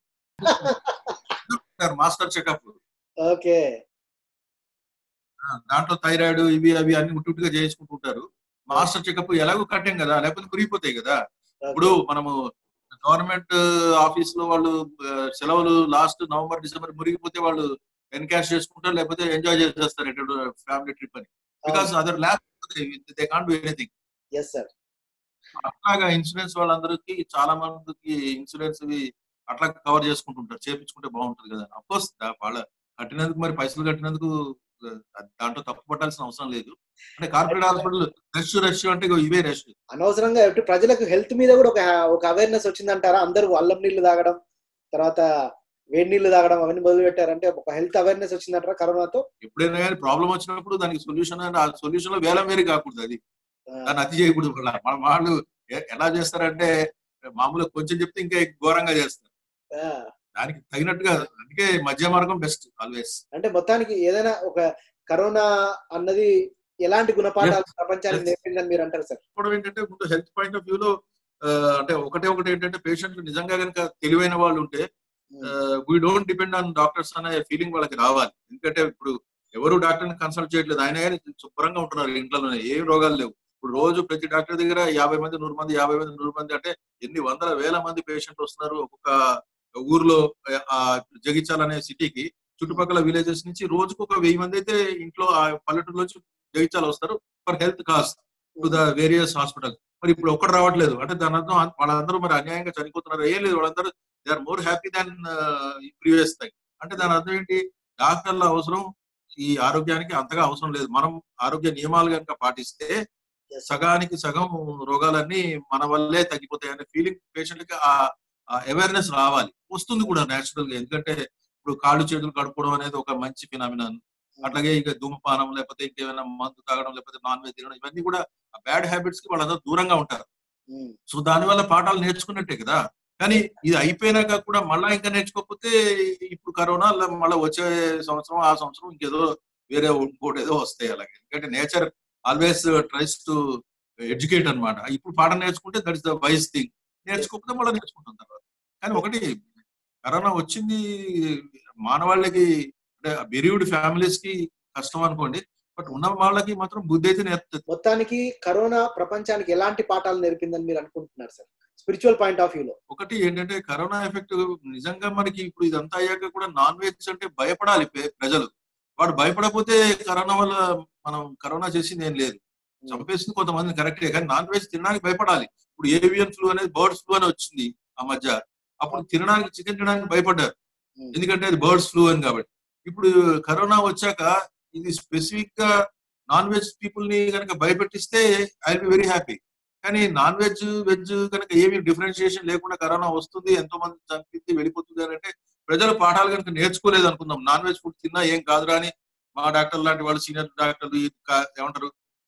మాస్టర్ చెకప్ ఓకే దాంట్లో థైరాయిడ్ ఇవి అవి అన్ని ముట్టుగా చేయించుకుంటుంటారు మాస్టర్ చెకప్ ఎలాగో కట్టాం కదా లేకపోతే మురిగిపోతాయి కదా ఇప్పుడు మనము గవర్నమెంట్ ఆఫీస్ లో వాళ్ళు ఆ, సెలవులు లాస్ట్ నవంబర్ డిసెంబర్ మురిగిపోతే వాళ్ళు ఎన్కాష్ చేసుకుంటారు లేకపోతే ఎంజాయ్ చేసేస్తారు ఎటు ఫ్యామిలీ ట్రిప్ అని because other lab they can't do anything yes sir అట్లాగా ఇన్సూరెన్స్ వాళ్ళందరికీ చాలా మందికి ఇన్సూరెన్స్ ఇవి అట్లా కవర్ చేసుకుంటుంటారు చేపించుకుంటే బాగుంటుంది కదా అఫ్ కోర్స్ వాళ్ళ కట్టినందుకు మరి పైసలు కట్టినందుకు దాంట్లో తప్పు పట్టాల్సిన అవసరం లేదు అంటే కార్పొరేట్ హాస్పిటల్ రష్ రష్ అంటే ఇగో ఇవే రష్ అనవసరంగా ఎటు ప్రజలకు హెల్త్ మీద కూడా ఒక ఒక అవేర్నెస్ వచ్చిందంటారా అందరూ అల్లం నీళ్లు తాగడం తర్వాత వేడి నీళ్లు తాగడం అవన్నీ మొదలు పెట్టారంటే ఒక హెల్త్ అవేర్నెస్ వచ్చిందంటారా కరోనాతో ఎప్పుడైనా కానీ ప్రాబ్లం వచ్చినప్పుడు దానికి సొల్యూషన్ ఆ సొల్యూషన్ లో వేలం వేరే కాకూడదు అది దాన్ని అతి చేయకూడదు కూడా మన వాళ్ళు ఎ- ఎలా చేస్తారంటే మామూలుగా కొంచెం చెప్తే ఇంకా ఘోరంగా చేస్తారు ఆ, దానికి తగినట్టుగా అందుకే మధ్య మార్గం బెస్ట్ ఆల్వేస్ అంటే మొత్తానికి ఏదైనా ఒక కరోనా అన్నది ఎలాంటి గుణపాఠాలు ప్రపంచానికి Yes. నేర్పిందని మీరు అంటారు సార్ కూడా ఏంటంటే ముందు హెల్త్ పాయింట్ ఆఫ్ వ్యూలో అంటే ఒకటే ఒకటి ఏంటంటే పేషెంట్లు నిజంగా కనుక తెలివైన వాళ్ళు ఉంటే we don't depend on doctors అనే ఫీలింగ్ వాళ్ళకి రావాలి ఎందుకంటే ఇప్పుడు ఎవరు డాక్టర్ని కన్సల్ట్ చేయట్లేదు ఆయన కానీ శుభ్రంగా ఉంటున్నారు ఇంట్లోనే ఏం రోగాలు లేవు ఇప్పుడు రోజు ప్రతి డాక్టర్ దగ్గర యాభై మంది నూరు మంది యాభై మంది నూరు మంది అంటే ఎన్ని వందల వేల మంది పేషెంట్ వస్తున్నారు ఒక్కొక్క ఊర్లో ఆ జగిత్యాల అనే సిటీకి చుట్టుపక్కల విలేజెస్ నుంచి రోజుకు ఒక వెయ్యి మంది అయితే ఇంట్లో ఆ పల్లెటూరు నుంచి జగిత్యాల వస్తారు for health cost to the various hospital మరి ఇప్పుడు ఒక్కడు రావట్లేదు అంటే దాని అర్థం అన్- వాళ్ళందరూ మరి అన్యాయంగా చనిపోతున్నారు ఏం లేదు వాళ్ళందరూ they are more happy than previous thing అంటే దాని అర్థం ఏంటి డాక్టర్ల అవసరం ఈ ఆరోగ్యానికి అంతగా అవసరం లేదు మనం ఆరోగ్య నియమాలు కనుక పాటిస్తే సగానికి సగం రోగాలన్నీ మన వల్లే తగ్గిపోతాయి అనే ఫీలింగ్ పేషెంట్కి ఆ అవేర్నెస్ రావాలి వస్తుంది కూడా నేచురల్ గా ఎందుకంటే ఇప్పుడు కాళ్ళు చేతులు కడుక్కోవడం అనేది ఒక మంచి ఫినామినాన్ అట్లాగే ఇక ధూమపానం లేకపోతే ఇంకేమైనా మందు తాగడం లేకపోతే నాన్ వెజ్ తినడం ఇవన్నీ కూడా బ్యాడ్ హ్యాబిట్స్ కి వాళ్ళందరూ దూరంగా ఉంటారు ఉమ్, సో దాని వల్ల పాఠాలు నేర్చుకున్నట్టే కదా కానీ ఇది అయిపోయినాక కూడా మళ్ళా ఇంకా నేర్చుకోకపోతే ఇప్పుడు కరోనా ల- మళ్ళా వచ్చే సంవత్సరం ఆ సంవత్సరం ఇంకేదో వేరే ఇంకోటి ఏదో వస్తాయి అలాగే ఎందుకంటే nature always tries to educate అన్నమాట ఇప్పుడు పాఠం నేర్చుకుంటే that is the wise thing నేర్చుకోకపోతే మళ్ళీ నేర్చుకుంటాం తర్వాత కానీ ఒకటి కరోనా వచ్చింది మానవాళ్ళకి అంటే బెరీవుడ్ ఫ్యామిలీస్ కి కష్టం అనుకోండి బట్ ఉన్న వాళ్ళకి మాత్రం బుద్ధి అయితే నేర్పుతుంది మొత్తానికి కరోనా ప్రపంచానికి ఎలాంటి పాఠాలు నేర్పిందని మీరు అనుకుంటున్నారు సార్ స్పిరిచువల్ పాయింట్ ఆఫ్ వ్యూలో ఒకటి ఏంటంటే కరోనా ఎఫెక్ట్ నిజంగా మనకి ఇప్పుడు ఇదంతా అయ్యాక కూడా నాన్ వెజ్ అంటే భయపడాలి పే- ప్రజలు వాడు భయపడకపోతే కరోనా వల్ల మనం కరోనా చేసింది ఏం లేదు చంపేసింది కొంతమంది కరెక్టే కానీ నాన్ వెజ్ తినడానికి భయపడాలి ఇప్పుడు ఏవియన్ ఫ్లూ అనేది బర్డ్స్ ఫ్లూ అని వచ్చింది ఆ మధ్య అప్పుడు తినడానికి చికెన్ తినడానికి భయపడ్డారు ఎందుకంటే అది బర్డ్స్ ఫ్లూ అని కాబట్టి ఇప్పుడు కరోనా వచ్చాక ఇది స్పెసిఫిక్ గా నాన్ వెజ్ పీపుల్ ని కనుక భయపెట్టిస్తే ఐ బి వెరీ హ్యాపీ కానీ నాన్ వెజ్ వెజ్ కనుక ఏమి డిఫరెన్షియేషన్ లేకుండా కరోనా వస్తుంది ఎంతో మంది చంపింది వెళ్ళిపోతుంది అని అంటే ప్రజలు పాఠాలు కనుక నేర్చుకోలేదు అనుకుందాం నాన్ వెజ్ ఫుడ్ తిన్నా ఏం కాదురా అని మా డాక్టర్ లాంటి వాళ్ళు సీనియర్ డాక్టర్లు ఈ కా- ఏమంటారు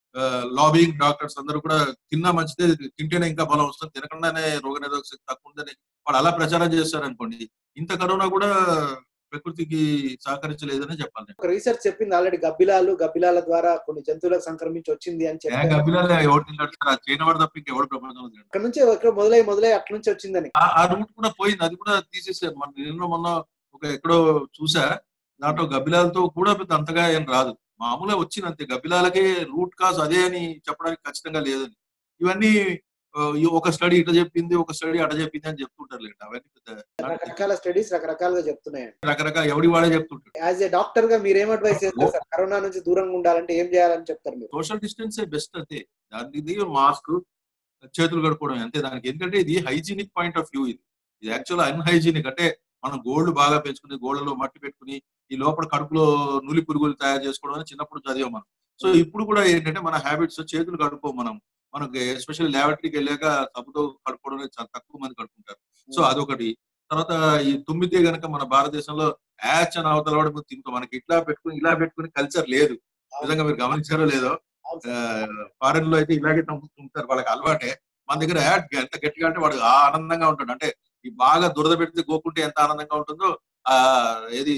లాబింగ్ డాక్టర్స్ అందరూ కూడా తిన్నా మంచిదే తింటేనే ఇంకా బలం వస్తుంది తినకుండానే రోగ నిరోధక శక్తి తక్కువ ఉందని వాళ్ళు అలా ప్రచారం చేస్తారు అనుకోండి ఇంత కరోనా కూడా ప్రకృతికి సహకరించలేదని చెప్పాలి నేను. ఒక రీసెర్చ్ చెప్పింది ఆల్రెడీ గబ్బిలాలు గబ్బిలాల ద్వారా కొన్ని జంతువులకు సంక్రమించి వచ్చింది అని ఏ చెప్పి గబ్బిలాలే ఎవరు తింటారు ఆ చైనా వాడు తప్ప ఇంకెవడు ప్రపంచంలో తినడు. అక్కడ నుంచి ఎక్కడ మొదలై మొదలై అట్ల నుంచి వచ్చిందని ఆ ఆ రూట్ కూడా పోయింది అది కూడా తీసేసారు మన నిన్న మొన్న ఒక ఎక్కడో చూసా దాంట్లో గబ్బిలాలతో కూడా పెద్ద అంతగా ఏం రాదు మామూలుగా వచ్చింది అంతే గబ్బిలాలకే రూట్ కాజ్ అదే అని చెప్పడానికి ఖచ్చితంగా లేదని ఇవన్నీ ఆ, ఈ ఒక స్టడీ ఇట చెప్పింది ఒక స్టడీ అట చెప్పింది అని చెప్తుంటారు లేండి అవన్నీ పెద్ద రకరకాల స్టడీస్ రకరకాలుగా చెప్తున్నాయండి రకరకాల ఎవడి వాడే చెప్తుంటారు యాజ్ ఏ డాక్టర్ గా మీరు ఏం అడ్వైస్ చేస్తారు సార్ కరోనా నుంచి దూరంగా ఉండాలంటే ఏం చేయాలని చెప్తారు మీరు సోషల్ డిస్టెన్స్ బెస్ట్ అంతే దానికి మాస్క్ చేతులు కడుక్కోవడం అంతే దానికి ఎందుకంటే ఇది హైజీనిక్ పాయింట్ ఆఫ్ వ్యూ ఇది ఇది యాక్చువల్ అన్హైజీనిక్ అంటే మనం గోల్డ్ బాగా పెంచుకుని గోళ్ళలో మట్టి పెట్టుకుని ఈ లోపల కడుపులో నులి పురుగులు తయారు చేసుకోవడం అని చిన్నప్పుడు చదివాం మనం సో ఇప్పుడు కూడా ఏంటంటే మన హ్యాబిట్స్ చేతులు కడుక్కో మనం మనకి ఎస్పెషల్లీ ల్యాబరేటరీకి వెళ్ళాక సబ్బుతో కడుక్కోవడం అనేది చాలా తక్కువ మంది కడుక్కుంటారు సో అదొకటి తర్వాత ఈ తుమ్మితే గనక మన భారతదేశంలో యాచ్ అని అవతల వాడు తింటాం మనకి ఇట్లా పెట్టుకుని ఇలా పెట్టుకుని కల్చర్ లేదు నిజంగా మీరు గమనించారో లేదో అవును సార్. ఫారెన్ లో అయితే ఇలాగే తంపుతుంటారు వాళ్ళకి అలవాటే మన దగ్గర యాడ్ ఎంత గట్టిగా అంటే వాడు ఆ ఆనందంగా ఉంటాడు అంటే ఈ బాగా దురద పెడితే గోకుంటే ఎంత ఆనందంగా ఉంటుందో ఆ ఏది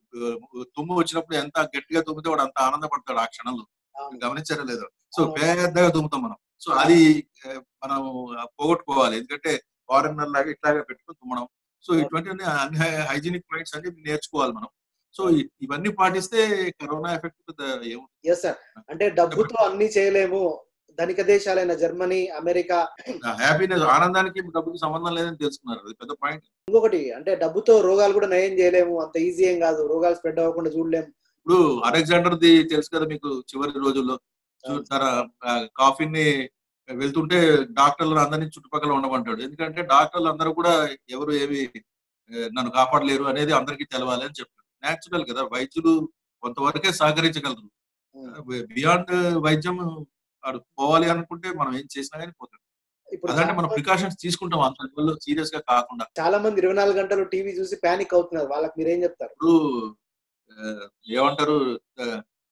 తుమ్ము వచ్చినప్పుడు ఎంత గట్టిగా తుమ్మితే వాడు అంత ఆనందపడతాడు ఆ క్షణంలో అవును. గమనించారో లేదో సో అవును. పెద్దగా తుమ్ముతాం మనం సో అది ఆ, మనం పోగొట్టుకోవాలి ఎందుకంటే ఫారెనర్ లాగా ఇట్లాగే పెట్టుకుని తుమ్మడం సో ఇటువంటి అన్ని హైజీనిక్ పాయింట్స్ అన్ని నేర్చుకోవాలి మనం సో ఇ- ఇవన్నీ పాటిస్తే కరోనా ఎఫెక్ట్ పెద్ద ఏముంటుంది ఎస్ సార్ అంటే డబ్బుతో అన్ని చేయలేము ధనిక దేశాలైన జర్మనీ అమెరికా హ్యాపీనెస్ ఆనందానికి డబ్బుకి సంబంధం లేదని తెలుసుకున్నారు అది పెద్ద పాయింట్ ఇంకొకటి అంటే డబ్బుతో రోగాలు కూడా నయం చేయలేము అంత ఈజీ ఏం కాదు రోగాలు స్ప్రెడ్ అవ్వకుండా చూడలేము ఇప్పుడు అలెగ్జాండర్ ది తెలుసు కదా మీకు చివరి రోజుల్లో చూ- తన కాఫీని వెళ్తుంటే డాక్టర్లు అందరినీ చుట్టుపక్కల ఉండమంటాడు ఎందుకంటే డాక్టర్లు అందరూ కూడా ఎవరు ఏమి ఆ, నన్ను కాపాడలేరు అనేది అందరికీ తెలవాలి అని చెప్పాడు నేచురల్ కదా వైద్యులు కొంతవరకే సహకరించగలరు ఉమ్. బియాండ్ వైద్యం వాడు పోవాలి అనుకుంటే మనం ఏం చేసినా కానీ పోతాడు ఇప్పుడు అదంటే చాలా మనం మంది- ప్రికాషన్స్ తీసుకుంటాం అంత సీరియస్ గా కాకుండా చాలా మంది ఇరవై నాలుగు గంటలు టీవీ చూసి పానిక్ అవుతున్నారు వాళ్ళకి మీరేం చెప్తారు ఇప్పుడు ఆ, ఏమంటారు ఆ,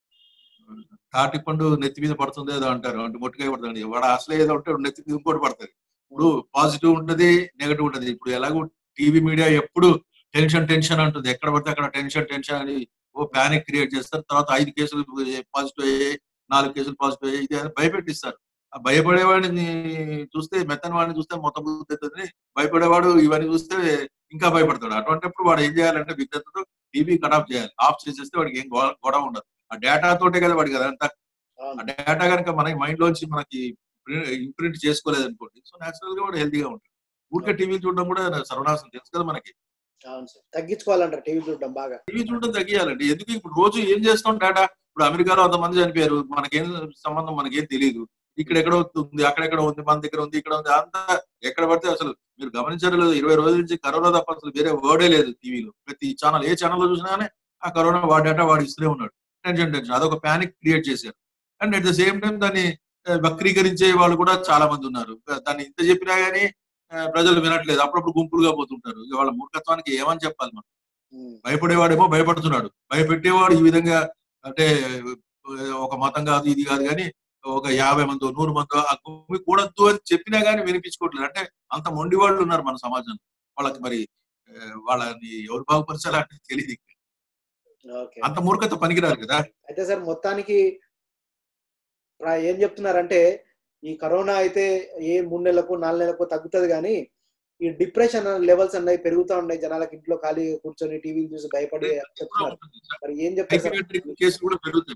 తాటి పండు నెత్తి మీద పడుతుంది ఏదో అంటారు అంటే మొట్టుకాయ పడుతుంది వాడు అసలే ఏదో ఉంటే నెత్తి మీద ఇంకోటి పడుతుంది ఇప్పుడు పాజిటివ్ ఉంటది నెగటివ్ ఉంటది ఇప్పుడు ఎలాగో టీవీ మీడియా ఎప్పుడు టెన్షన్ టెన్షన్ అంటుంది ఎక్కడ పడితే అక్కడ టెన్షన్ టెన్షన్ అని ఓ ప్యానిక్ క్రియేట్ చేస్తారు తర్వాత ఐదు కేసులు పాజిటివ్ అయ్యాయి నాలుగు కేసులు పాజిటివ్ అయ్యాయి ఇది అని భయపెట్టిస్తారు ఆ భయపడేవాడిని చూస్తే మెత్తని వాడిని చూస్తే మొత్తం బుద్ధి భయపడేవాడు ఇవన్నీ చూస్తే ఇంకా భయపడతాడు అటువంటిప్పుడు వాడు ఏం చేయాలంటే విద్యుత్తుతో టీవీ కట్ ఆఫ్ చేయాలి ఆఫ్ చేసేస్తే వాడికి ఏం గొ- గొడవ ఉండదు ఆ డేటా తోటే కదా వాడికి అదంతా ఆ అవును. డేటా కనుక మన మైండ్ లోంచి మనకి ఇంప్రింట్ చేసుకోలేదు అనుకోండి సో నేచురల్ గా కూడా హెల్తీగా ఉంటుంది ఊరికే టీవీ చూడడం కూడా సర్వనాశనం తెలుసు కదా మనకి అవును సార్ తగ్గించుకోవాలంటారు టీవీ చూడడం బాగా టీవీ చూడడం తగ్గియాలండి ఎందుకు ఇప్పుడు రోజు ఏం చేస్తాం డేటా ఇప్పుడు అమెరికాలో అంతమంది చనిపోయారు మనకేం సంబంధం మనకేం తెలియదు ఇక్కడ ఎక్కడ ఉంది అక్కడెక్కడ ఉంది మన దగ్గర ఉంది ఇక్కడ ఉంది అంతా ఎక్కడ పడితే అసలు మీరు గమనించారు లేదు ఇరవై రోజుల నుంచి కరోనా తప్ప అసలు వేరే వర్డే లేదు టీవీలో ప్రతి ఛానల్ ఏ ఛానల్ లో చూసినా కానీ ఆ కరోనా వాడి డేటా వాడు ఇస్తూనే ఉన్నాడు టెన్షన్ టెన్షన్ అదొక ప్యానిక్ క్రియేట్ చేశారు and at the same time దాన్ని ఆ, వక్రీకరించే వాళ్ళు కూడా చాలా మంది ఉన్నారు దాన్ని ఇంత చెప్పినా గానీ ఆ, ప్రజలు వినట్లేదు అప్పుడప్పుడు గుంపులుగా పోతుంటారు ఇక వాళ్ళ మూర్ఖత్వానికి ఏమని చెప్పాలి మనం ఉమ్. భయపడేవాడేమో భయపడుతున్నాడు భయపెట్టేవాడు ఈ విధంగా అంటే ఆ, ఒక మతం కాదు ఇది కాదు కానీ ఒక యాభై మందో నూరు మందో ఆ గుమ్మి కూడద్దు అని చెప్పినా గానీ వినిపించుకోవట్లేదు అంటే అంత మొండి వాళ్ళు ఉన్నారు మన సమాజంలో వాళ్ళకి మరి ఆ, వాళ్ళని ఎవరు బాగుపరచాలంటే తెలియదు ఓకే అంత మూర్ఖత పనికిరారు కదా అయితే సార్ మొత్తానికి ప్ర- ఏం చెప్తున్నారంటే ఈ కరోనా అయితే ఏ మూడు నెలలకు నాలుగు నెలలకు తగ్గుతుంది కానీ ఈ డిప్రెషన్ లెవెల్స్ అన్నవి పెరుగుతూ ఉన్నాయి జనాలకి ఇంట్లో ఖాళీ కూర్చొని టీవీ చూసి భయపడి అని చెప్తున్నారు మరి ఏం చెప్తారు సార్ సైకియాట్రిక్ కేసులు కూడా పెరుగుతాయి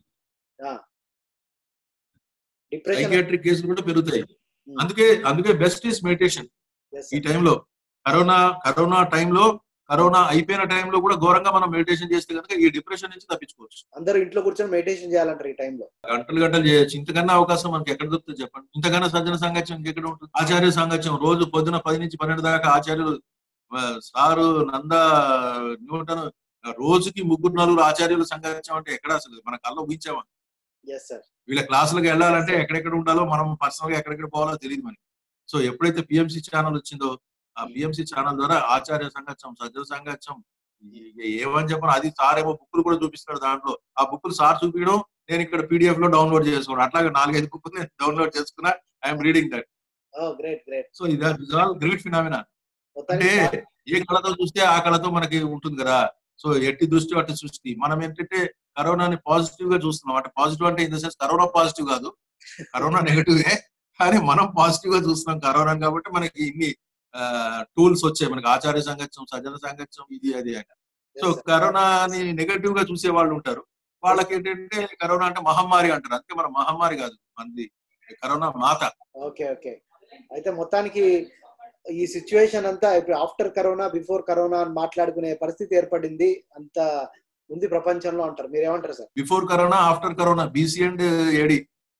డిప్రెషన్ సైకియాట్రిక్ కేసులు కూడా పెరుగుతాయి అందుకే అందుకే బెస్ట్ ఈస్ మెడిటేషన్ ఈ టైంలో కరోనా కరోనా టైంలో కరోనా అయిపోయిన టైంలో కూడా ఘోరంగా మనం మెడిటేషన్ చేస్తే కనుక ఈ డిప్రెషన్ నుంచి తప్పించుకోవచ్చు అందరూ ఇంట్లో కూర్చొని మెడిటేషన్ చేయాలంటారు ఈ టైంలో గంటలు గంటలు చేయొచ్చు ఇంతకన్నా అవకాశం మనకి ఎక్కడ దొరుకుతుంది చెప్పండి ఇంతకన్నా సజ్జన సాంగత్యం ఇంకెక్కడ ఉంటుంది ఆచార్య సాంగత్యం రోజు పొద్దున పది నుంచి పన్నెండు దాకా ఆచార్యులు ఆ, సారు నంద న్యూటన్ ఆ, రోజుకి ముగ్గురు నలుగురు ఆచార్యుల సంగత్యం అంటే ఎక్కడ అసలు మన కల్లో ఊహించామా ఎస్ సార్ వీళ్ళ క్లాసులకు వెళ్ళాలంటే ఎక్కడెక్కడ ఉండాలో మనం పర్సనల్ గా ఎక్కడెక్కడ పోవాలో తెలియదు మనకి సో ఎప్పుడైతే పిఎంసి ఛానల్ వచ్చిందో ఆ పిఎంసి ఛానల్ ద్వారా ఆచార్య సంగత్యం సజ్జన సంగత్యం ఈ- ఏమని చెప్పను అది సార్ ఏమో బుక్కులు కూడా చూపిస్తాడు దాంట్లో ఆ బుక్కులు సార్ చూపించడం నేను ఇక్కడ పీడిఎఫ్ లో డౌన్లోడ్ చేసుకోవడం అట్లాగే నాలుగైదు బుక్కులు నేను డౌన్లోడ్ చేసుకున్నా I'm reading that oh great great so ఇది ఆల్ గ్రేట్ ఫినామినా అంటే మొత్తానికి ఏ కళతో చూస్తే ఆ కళతో మనకి ఉంటుంది కదా సో ఎట్టి దృష్టి అట్టి సృష్టి మనం ఏంటంటే కరోనాని పాజిటివ్ గా చూస్తున్నాం అంటే పాజిటివ్ అంటే in the sense corona positive కాదు కరోనా నెగటివ్ కానీ మనం పాజిటివ్ గా చూస్తున్నాం కరోనా కాబట్టి మనకి ఇన్ని టూల్స్ వచ్చాయి మనకి ఆచార్య సంగత్యం సజ్జన సంగత్యం ఇది అది అని సో కరోనాని నెగటివ్ గా చూసే వాళ్ళు ఉంటారు వాళ్ళకి ఏంటంటే కరోనా అంటే మహమ్మారి అంటారు అందుకే మన మహమ్మారి కాదు మంది కరోనా మాత ఓకే ఓకే అయితే మొత్తానికి ఈ సిచ్యువేషన్ అంతా ఇప్పుడు ఆఫ్టర్ కరోనా బిఫోర్ కరోనా అని మాట్లాడుకునే పరిస్థితి ఏర్పడింది అంత ఉంది ప్రపంచంలో అంటారు మీరు ఏమంటారు sir before corona after corona BC and AD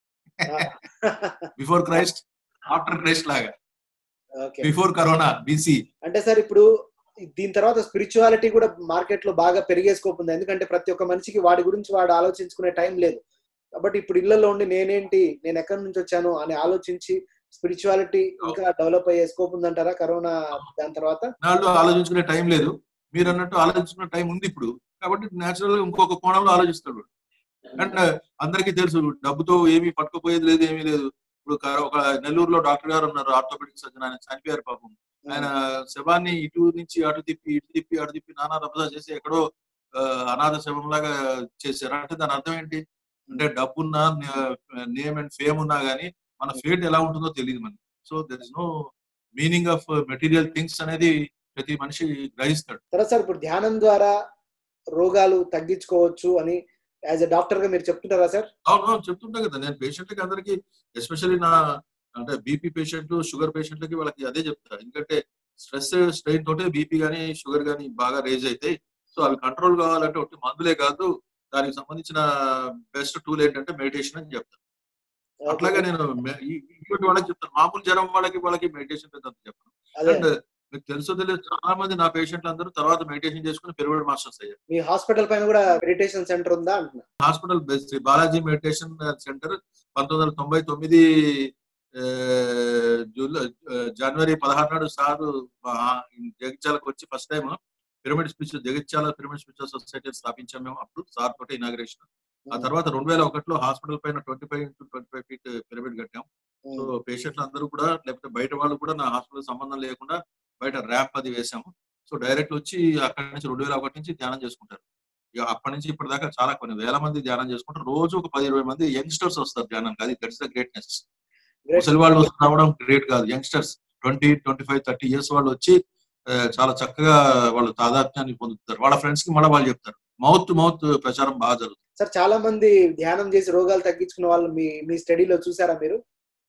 before Christ after Christ లాగా ఓకే బిఫోర్ కరోనా బీసీ అంటే సార్ ఇప్పుడు దీని తర్వాత స్పిరిచువాలిటీ కూడా మార్కెట్ లో బాగా పెరిగే స్కోప్ ఉంది ఎందుకంటే ప్రతి ఒక్క మనిషికి వాడి గురించి వాడు ఆలోచించుకునే టైం లేదు కాబట్టి ఇప్పుడు ఇళ్లలో ఉండి నేనేంటి నేను ఎక్కడి నుంచి వచ్చాను అని ఆలోచించి స్పిరిచువాలిటీ ఇంకా డెవలప్ అయ్యే స్కోప్ ఉందంటారా కరోనా దాని తర్వాత నాళ్ళు ఆలోచించుకునే టైం లేదు మీరు అన్నట్టు ఆలోచించుకునే టైం ఉంది ఇప్పుడు కాబట్టి నేచురల్ గా ఇంకొక కోణంలో ఆలోచిస్తాడు అండ్ అందరికీ తెలుసు డబ్బుతో ఏమీ పట్టుకుపోయేది లేదు ఏమీ లేదు ఇప్పుడు క- ఒక నెల్లూరులో డాక్టర్ గారు ఉన్నారు ఆర్థోపెడిక్ సర్జన్ ఆయన చనిపోయారు పాపం ఆయన శవాన్ని ఇటు నుంచి అటు తిప్పి ఇటు తిప్పి అటు తిప్పి నానా రభస చేసి ఎక్కడో ఆ, అనాథ శవం లాగా చేశారు అంటే దాని అర్థం ఏంటి అంటే డబ్బున్నా నేమ్ అండ్ ఫేమ్ ఉన్నా గానీ మన ఫేట్ ఎలా ఉంటుందో తెలియదు మనకి so there is no meaning of material things అనేది ప్రతి మనిషి గ్రహిస్తాడు తర్వాత సార్ ఇప్పుడు ధ్యానం ద్వారా రోగాలు తగ్గించుకోవచ్చు అని యాజ్ ఎ డాక్టర్ గా మీరు చెప్తుంటారా సార్ అవును అవును, చెప్తుంటా కదా నేను పేషెంట్లకి అందరికి ఎస్పెషల్లీ నా అంటే బీపీ పేషెంట్ షుగర్ పేషెంట్లకి వాళ్ళకి అదే చెప్తా ఎందుకంటే స్ట్రెస్ స్ట్రెయిన్ తోటే బీపీ కానీ షుగర్ కానీ బాగా రేజ్ అవుతాయి సో అవి కంట్రోల్ కావాలంటే ఒకటి మందులే కాదు దానికి సంబంధించిన బెస్ట్ టూల్ ఏంటంటే మెడిటేషన్ అని చెప్తాను అట్లాగే నేను మె- ఈ- ఇటువంటి వాళ్ళకి చెప్తాను మామూలు జ్వరం వాళ్ళకి వాళ్ళకి మెడిటేషన్ పెద్ద చెప్పను అదే అండ్ మీకు తెలుసో తెలియదు చాలా మంది నా పేషెంట్లు అందరూ తర్వాత మెడిటేషన్ చేసుకుని పిరమిడ్ మాస్టర్స్ అయ్యారు మీ హాస్పిటల్ పైన కూడా మెడిటేషన్ సెంటర్ ఉందా అంటున్నా hospital base Shri Balaji meditation centre పంతొమ్మిది వందల తొంభై తొమ్మిది ఆ, జూలై ఆ, జనవరి పదహారు నాడు సార్ జగిత్యాలకు వచ్చి first time pyramid spiritual Jagtial pyramid spiritual society స్థాపించాం మేము అప్పుడు సార్ తోటి ఇనాగ్రేషన్ ఆ తర్వాత రెండు వేల ఒకటిలో హాస్పిటల్ పైన twenty five into twenty five feet pyramid కట్టాం సో పేషెంట్లు అందరూ కూడా లేకపోతే బయట వాళ్ళు కూడా నా హాస్పిటల్ సంబంధం లేకుండా బయట ర్యాంప్ అది వేసాము సో డైరెక్ట్ వచ్చి అక్కడి నుంచి రెండు వేల ఒకటి నుంచి ధ్యానం చేసుకుంటారు ఇక అప్పటి నుంచి ఇప్పటిదాకా చాలా కొన్ని వేల మంది ధ్యానం చేసుకుంటారు రోజు ఒక పది ఇరవై మంది యంగ్స్టర్స్ వస్తారు ధ్యానానికి అది దట్స్ ద గ్రేట్నెస్ ముసలి వాళ్ళు వస్తు రావడం గ్రేట్ కాదు youngsters twenty twenty five thirty years వాళ్ళు వచ్చి ఆ, చాలా చక్కగా వాళ్ళు తాదాత్మ్యాన్ని పొందుతారు వాళ్ళ ఫ్రెండ్స్ కి మళ్ళీ వాళ్ళు చెప్తారు మౌత్ టు మౌత్ ప్రచారం బాగా జరుగుతుంది సార్ చాలా మంది ధ్యానం చేసి రోగాలు తగ్గించుకున్న వాళ్ళు మీ మీ స్టడీలో చూసారా మీరు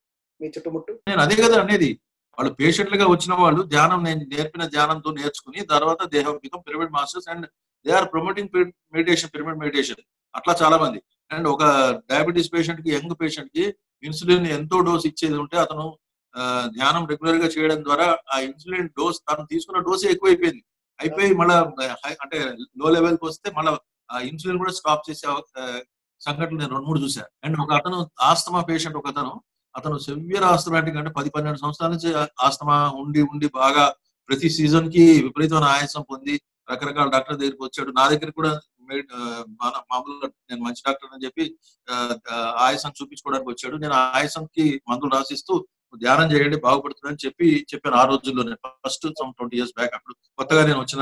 మీ చుట్టుముట్టు నేను అదే కదా అనేది వాళ్ళు పేషెంట్లుగా వచ్చిన వాళ్ళు ధ్యానం నేను నేర్పిన ధ్యానంతో నేర్చుకుని తర్వాత they have become pyramid masters and they are promoting meditation pyramid meditation అట్లా చాలా మంది అండ్ ఒక డయాబెటీస్ పేషెంట్ కి యంగ్ పేషెంట్ కి ఇన్సులిన్ ఎంతో డోస్ ఇచ్చేది ఉంటే అతను ఆ, ధ్యానం రెగ్యులర్ గా చేయడం ద్వారా ఆ ఇన్సులిన్ డోస్ తను తీసుకున్న డోసే ఎక్కువైపోయింది అయిపోయి మళ్ళా హై- అంటే లో లెవెల్ కి వస్తే మళ్ళా ఆ ఇన్సులిన్ కూడా స్టాప్ చేసే ఆ, సంఘటనలు నేను రెండు మూడు చూశాను అండ్ ఒక అతను ఆస్తమా పేషెంట్ ఒక అతను అతను సెవియర్ ఆస్తమాటిక్ అంటే పది పన్నెండు సంవత్సరాల నుంచి ఆస్తమా ఉండి ఉండి బాగా ప్రతి సీజన్ కి విపరీతమైన ఆయాసం పొంది రకరకాల డాక్టర్ దగ్గరికి వచ్చాడు నా దగ్గర కూడా మెడ్- ఆ, మన- మామూలుగా నేను మంచి డాక్టర్ అని చెప్పి ఆ, ఆ, ఆయాసం చూపించుకోవడానికి వచ్చాడు నేను ఆ ఆయాసంకి మందులు రాసిస్తూ ధ్యానం చేయండి బాగుపడుతుందని చెప్పి చెప్పాను ఆ రోజుల్లోనే first some twenty years back అప్పుడు కొత్తగా నేను వచ్చిన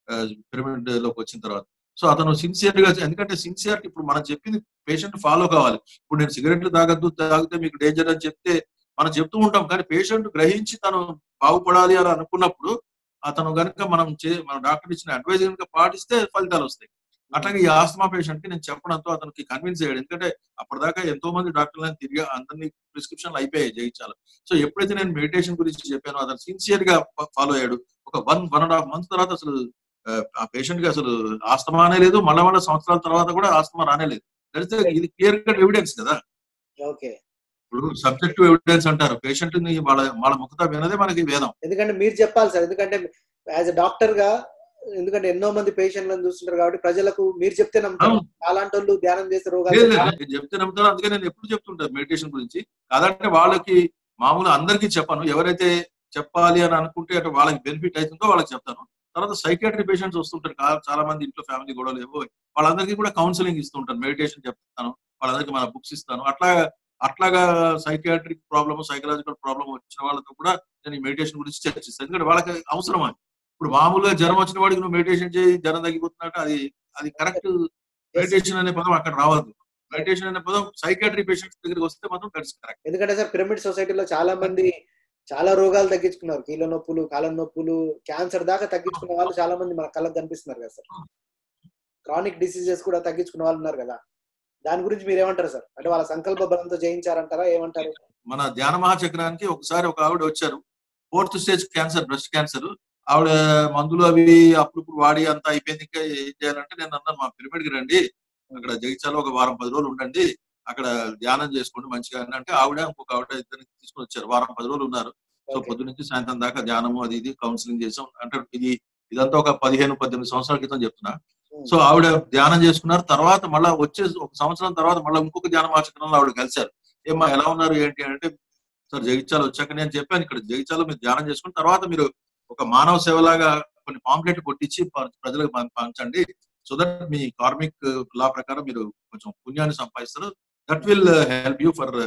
పిరమిడ్ లోకి వచ్చిన తర్వాత సో అతను సిన్సియర్ గా ఎందుకంటే సిన్సియర్ ఇప్పుడు మనం చెప్పింది పేషెంట్ ఫాలో కావాలి ఇప్పుడు నేను సిగరెట్లు తాగద్దు తాగితే మీకు డేంజర్ అని చెప్తే మనం చెప్తూ ఉంటాం కానీ పేషెంట్ గ్రహించి తను బాగుపడాలి అని అనుకున్నప్పుడు అతను గనుక మనం చే మన డాక్టర్ ఇచ్చిన అడ్వైజ్ కనుక పాటిస్తే ఫలితాలు వస్తాయి అట్లాగే ఈ ఆస్తమా పేషెంట్ కి నేను చెప్పడంతో అతనికి కన్విన్స్ అయ్యాడు ఎందుకంటే అప్పటిదాకా ఎంతో మంది డాక్టర్లను తిరిగి అందరినీ ప్రిస్క్రిప్షన్లు అయిపోయాయి జయించాలి సో ఎప్పుడైతే నేను మెడిటేషన్ గురించి చెప్పానో అతను సిన్సియర్ గా ఫాలో అయ్యాడు ఒక one one and half month తర్వాత అసలు ఆ, ఆ పేషెంట్ కి అసలు ఆస్తమా అనే లేదు మళ్ళా మళ్ళీ సంవత్సరాల తర్వాత కూడా ఆస్తమా రానే లేదు దట్స్ ఇది క్లియర్ కట్ ఎవిడెన్స్ కదా ఓకే ఇప్పుడు సబ్జెక్టివ్ ఎవిడెన్స్ అంటారు పేషెంట్ ని వాళ్ళ వాళ్ళ ముఖత వినదే మనకి వేదం ఎందుకంటే మీరు చెప్పాలి సార్ ఎందుకంటే యాజ్ ఎ డాక్టర్ గా ఎందుకంటే ఎన్నో మంది పేషెంట్లను చూస్తుంటారు కాబట్టి ప్రజలకు మీరు చెప్తే నమ్ముతారు అవును. అలాంటి వాళ్ళు ధ్యానం చేసే లేదు రోగాలు లేదు, నేను చెప్తే నమ్ముతాను అందుకే నేను ఎప్పుడు చెప్తుంటాను మెడిటేషన్ గురించి కాదంటే వాళ్ళకి మామూలు అందరికీ చెప్పను ఎవరైతే చెప్పాలి అని అనుకుంటే అంటే వాళ్ళకి బెనిఫిట్ అవుతుందో వాళ్ళకి చెప్తాను తర్వాత సైకాట్రీ పేషెంట్స్ వస్తుంటారు కా- చాలా మంది ఇంట్లో ఫ్యామిలీ గొడవలు ఏవో వాళ్ళందరికీ కూడా కౌన్సిలింగ్ ఇస్తుంటాను మెడిటేషన్ చెప్తాను వాళ్ళందరికీ మన బుక్స్ ఇస్తాను అట్లా అట్లాగా సైకాట్రిక్ ప్రాబ్లమ్ సైకలాజికల్ ప్రాబ్లమ్ వచ్చిన వాళ్ళతో కూడా నేను ఈ మెడిటేషన్ గురించి చర్చిస్తాను ఎందుకంటే వాళ్ళకి అవసరం అది ఇప్పుడు మామూలుగా జ్వరం వచ్చిన వాడికి నువ్వు మెడిటేషన్ చేయి జ్వరం తగ్గిపోతున్నట్టు అది అది కరెక్ట్ మెడిటేషన్ అనే పదం అక్కడ రావద్దు మెడిటేషన్ అనే పదం సైకాట్రీ పేషెంట్స్ దగ్గరికి వస్తే మాత్రం దట్స్ కరెక్ట్ ఎందుకంటే సార్ పిరమిడ్ సొసైటీలో చాలా మంది చాలా రోగాలు తగ్గించుకున్నారు కీళ్ళ నొప్పులు కాలం నొప్పులు క్యాన్సర్ దాకా తగ్గించుకున్న వాళ్ళు చాలా మంది మన కళ్ళకు కనిపిస్తున్నారు కదా సార్ క్రానిక్ డిసీజెస్ కూడా తగ్గించుకున్న వాళ్ళు ఉన్నారు కదా దాని గురించి మీరు ఏమంటారు సార్ అంటే వాళ్ళ సంకల్ప బలంతో జయించారంటారా ఏమంటారు మన ధ్యాన మహాచక్రానికి ఒకసారి ఒక ఆవిడ వచ్చారు fourth stage cancer breast cancer ఆవిడ మందులు అవి అప్పుడు వాడి అంతా అయిపోయింది ఇంకా ఏం చేయాలంటే నేను అన్నాను మా పిరమిడ్ కి రండి అక్కడ జగిత్యాల ఒక వారం పది రోజులు ఉండండి అక్కడ ధ్యానం చేసుకోండి మంచిగా అని అంటే ఆవిడ ఇంకొక ఆవిడ ఇద్దరిని తీసుకొని వచ్చారు వారం పది రోజులు ఉన్నారు సో Okay. పొద్దు నుంచి సాయంత్రం దాకా ధ్యానము అది ఇది కౌన్సిలింగ్ చేసాం అంటే ఇది ఇదంతా ఒక పదిహేను పద్దెనిమిది సంవత్సరాల క్రితం చెప్తున్నా సో ఆవిడ ధ్యానం చేసుకున్నారు తర్వాత మళ్ళీ వచ్చే ఒక సంవత్సరం తర్వాత మళ్ళీ ఇంకొక ధ్యాన మార్చకంలో ఆవిడ కలిశారు ఏమ్మా ఎలా ఉన్నారు ఏంటి అంటే సార్ జగిత్యాల వచ్చాక నేను చెప్పాను ఇక్కడ జగిత్యాల మీరు ధ్యానం చేసుకుని తర్వాత మీరు ఒక మానవ సేవలాగా కొన్ని పాంప్లెట్ కొట్టించి ప- ప్రజలకు పం- పంచండి సో దట్ మీ కార్మిక్ లా ప్రకారం మీరు కొంచెం పుణ్యాన్ని సంపాదిస్తారు that will help you for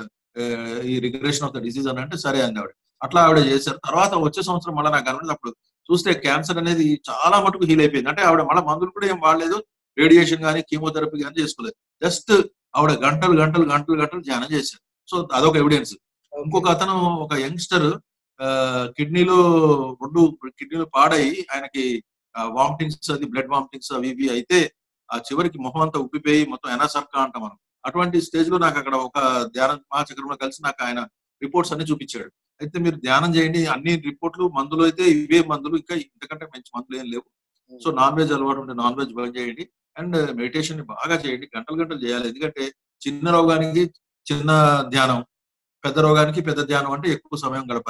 ఈ రిగ్రెషన్ ఆఫ్ ద డిసీజ్ అని అంటే సరే అంది ఆవిడ అట్లా ఆవిడ చేశారు తర్వాత వచ్చే సంవత్సరం మళ్ళీ నాకు కనబడింది అప్పుడు చూస్తే క్యాన్సర్ అనేది చాలా మటుకు హీల్ అయిపోయింది అంటే ఆవిడ మళ్ళీ మందులు కూడా ఏం వాడలేదు రేడియేషన్ కానీ కీమోథెరపీ కానీ చేసుకోలేదు జస్ట్ ఆవిడ గంటలు గంటలు గంటలు గంటలు ధ్యానం చేశారు సో అదొక ఎవిడెన్స్ ఇంకొక అతను ఒక యంగ్స్టర్ కిడ్నీలో రెండు కిడ్నీలు పాడయి ఆయనకి వామిటింగ్స్ అది బ్లడ్ వామిటింగ్స్ అవి ఇవి అయితే ఆ చివరికి మొహం అంతా ఉబ్బిపోయి మొత్తం ఎనాసర్కా అంటాం మనం అటువంటి స్టేజ్ లో నాకు అక్కడ ఒక ధ్యాన మహాచక్రంలో కలిసి నాకు ఆయన రిపోర్ట్స్ అన్ని చూపించాడు అయితే మీరు ధ్యానం చేయండి అన్ని రిపోర్ట్లు మందులు అయితే ఇవే మందులు ఇంకా ఇంతకంటే మంచి మందులు ఏం లేవు సో నాన్ వెజ్ అలవాటు ఉంటే నాన్ వెజ్ బంద్ చేయండి అండ్ మెడిటేషన్ ని బాగా చేయండి గంటలు గంటలు చేయాలి ఎందుకంటే చిన్న రోగానికి చిన్న ధ్యానం పెద్ద రోగానికి పెద్ద ధ్యానం అంటే ఎక్కువ సమయం గడపాలి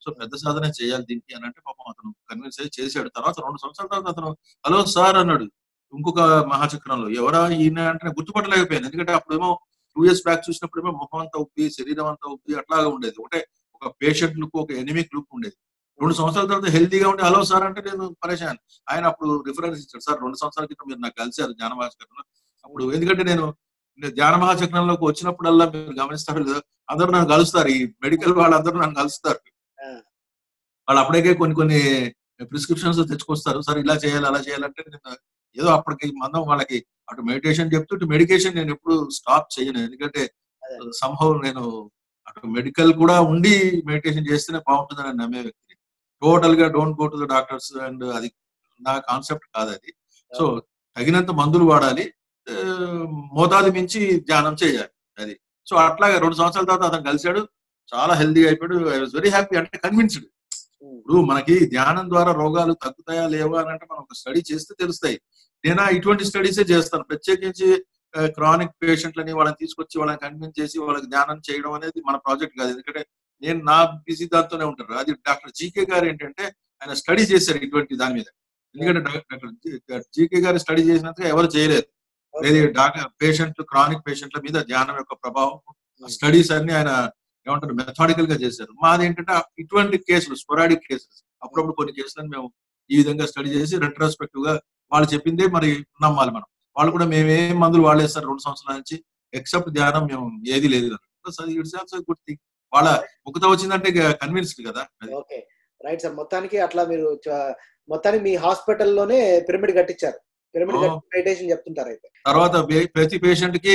సో పెద్ద సాధన చేయాలి దీనికి అని అంటే పాపం అతను కన్విన్స్ అయ్యి చేశాడు తర్వాత రెండు సంవత్సరాల తర్వాత అతను హలో సార్ అన్నాడు ఇంకొక మహాచక్రంలో ఎవరా ఈయన అంటే నేను గుర్తుపట్టలేకపోయాను ఎందుకంటే అప్పుడేమో టూ ఇయర్స్ బ్యాక్ చూసినప్పుడేమో మొహం అంతా ఉబ్బి శరీరం అంతా ఉబ్బి అట్లాగా ఉండేది ఒకటే ఒక పేషెంట్ లుక్ ఒక ఎనిమిక్ లుక్ ఉండేది రెండు సంవత్సరాల తర్వాత హెల్తీగా ఉండి హలో సార్ అంటే నేను పరేషాన్ ఆయన అప్పుడు రిఫరెన్స్ ఇచ్చాడు సార్ రెండు సంవత్సరాల క్రితం మీరు నాకు కలిసారు జ్ఞాన మహాచక్రంలో అప్పుడు ఎందుకంటే నేను నేను ధ్యాన మహాచక్రంలోకి వచ్చినప్పుడల్లా మీరు గమనిస్తారు లేదా అందరూ నన్ను కలుస్తారు ఈ మెడికల్ వాళ్ళందరూ నన్ను కలుస్తారు ఆ. వాళ్ళు అప్పటికే కొన్ని కొన్ని ప్రిస్క్రిప్షన్స్ తెచ్చుకొస్తారు సార్ ఇలా చేయాలి అలా చేయాలంటే నేను ఏదో అప్పటికి మందం వాళ్ళకి అటు మెడిటేషన్ చెప్తూ ఇటు మెడికేషన్ నేను ఎప్పుడు స్టాప్ చేయను ఎందుకంటే అదే. సంభవం నేను అటు మెడికల్ కూడా ఉండి మెడిటేషన్ చేస్తేనే బాగుంటుందని నమ్మే వ్యక్తి టోటల్ గా don't go to the doctors and అది నా కాన్సెప్ట్ కాదు అది సో తగినంత మందులు వాడాలి ఆ, మోతాదు మించి ధ్యానం చేయాలి అది సో అట్లాగే రెండు సంవత్సరాల తర్వాత అతను కలిశాడు చాలా హెల్దీ అయిపోయాడు ఐ వాజ్ వెరీ హ్యాపీ అంటే కన్విన్స్డ్ ఉమ్, ఇప్పుడు మనకి ధ్యానం ద్వారా రోగాలు తగ్గుతాయా లేవా అని అంటే మనం ఒక స్టడీ చేస్తే తెలుస్తాయి నేను ఇటువంటి స్టడీసే చేస్తాను ప్రత్యేకించి క్రానిక్ పేషెంట్లని వాళ్ళని తీసుకొచ్చి వాళ్ళని కన్విన్స్ చేసి వాళ్ళకి ధ్యానం చేయడం అనేది మన ప్రాజెక్ట్ కాదు ఎందుకంటే నేను నా బిజీ దాంతోనే ఉంటారు అది డాక్టర్ జీకే గారు ఏంటంటే ఆయన స్టడీ చేశారు ఇటువంటి దాని మీద ఎందుకంటే డాక్టర్ జీకే గారు స్టడీ చేసినంతగా ఎవరు చేయలేదు ఓకే. లేదు డాక్టర్ పేషెంట్ క్రానిక్ పేషెంట్ల మీద ధ్యానం యొక్క ప్రభావం స్టడీస్ అన్ని ఆయన ఏమంటారు మెథాడికల్ గా చేశారు మాది ఏంటంటే ఇటువంటి కేసులు స్పొరాడిక్ కేసెస్ అప్పుడప్పుడు కొన్ని కేసులను మేము ఈ విధంగా స్టడీ చేసి రెట్రోస్పెక్టివ్ గా వాళ్ళు చెప్పిందే మరి నమ్మాలి మనం వాళ్ళు కూడా మేమేం మందులు వాడేస్తారు రెండు సంవత్సరాల నుంచి ఎక్సెప్ట్ ధ్యానం మేము ఏది లేదు ఇట్స్ ఆల్సో గుడ్ థింగ్ వాళ్ళ ముఖత వచ్చిందంటే కన్విన్స్డ్ కదా అది ఓకే రైట్ సార్ మొత్తానికి అట్లా మీరు చ- మొత్తానికి మీ హాస్పిటల్లోనే పిరమిడ్ కట్టించారు పిరమిడ్ ఓ. కట్టి మెడిటేషన్ చెప్తుంటారు అయితే తర్వాత వే- ప్రతి పేషెంట్ కి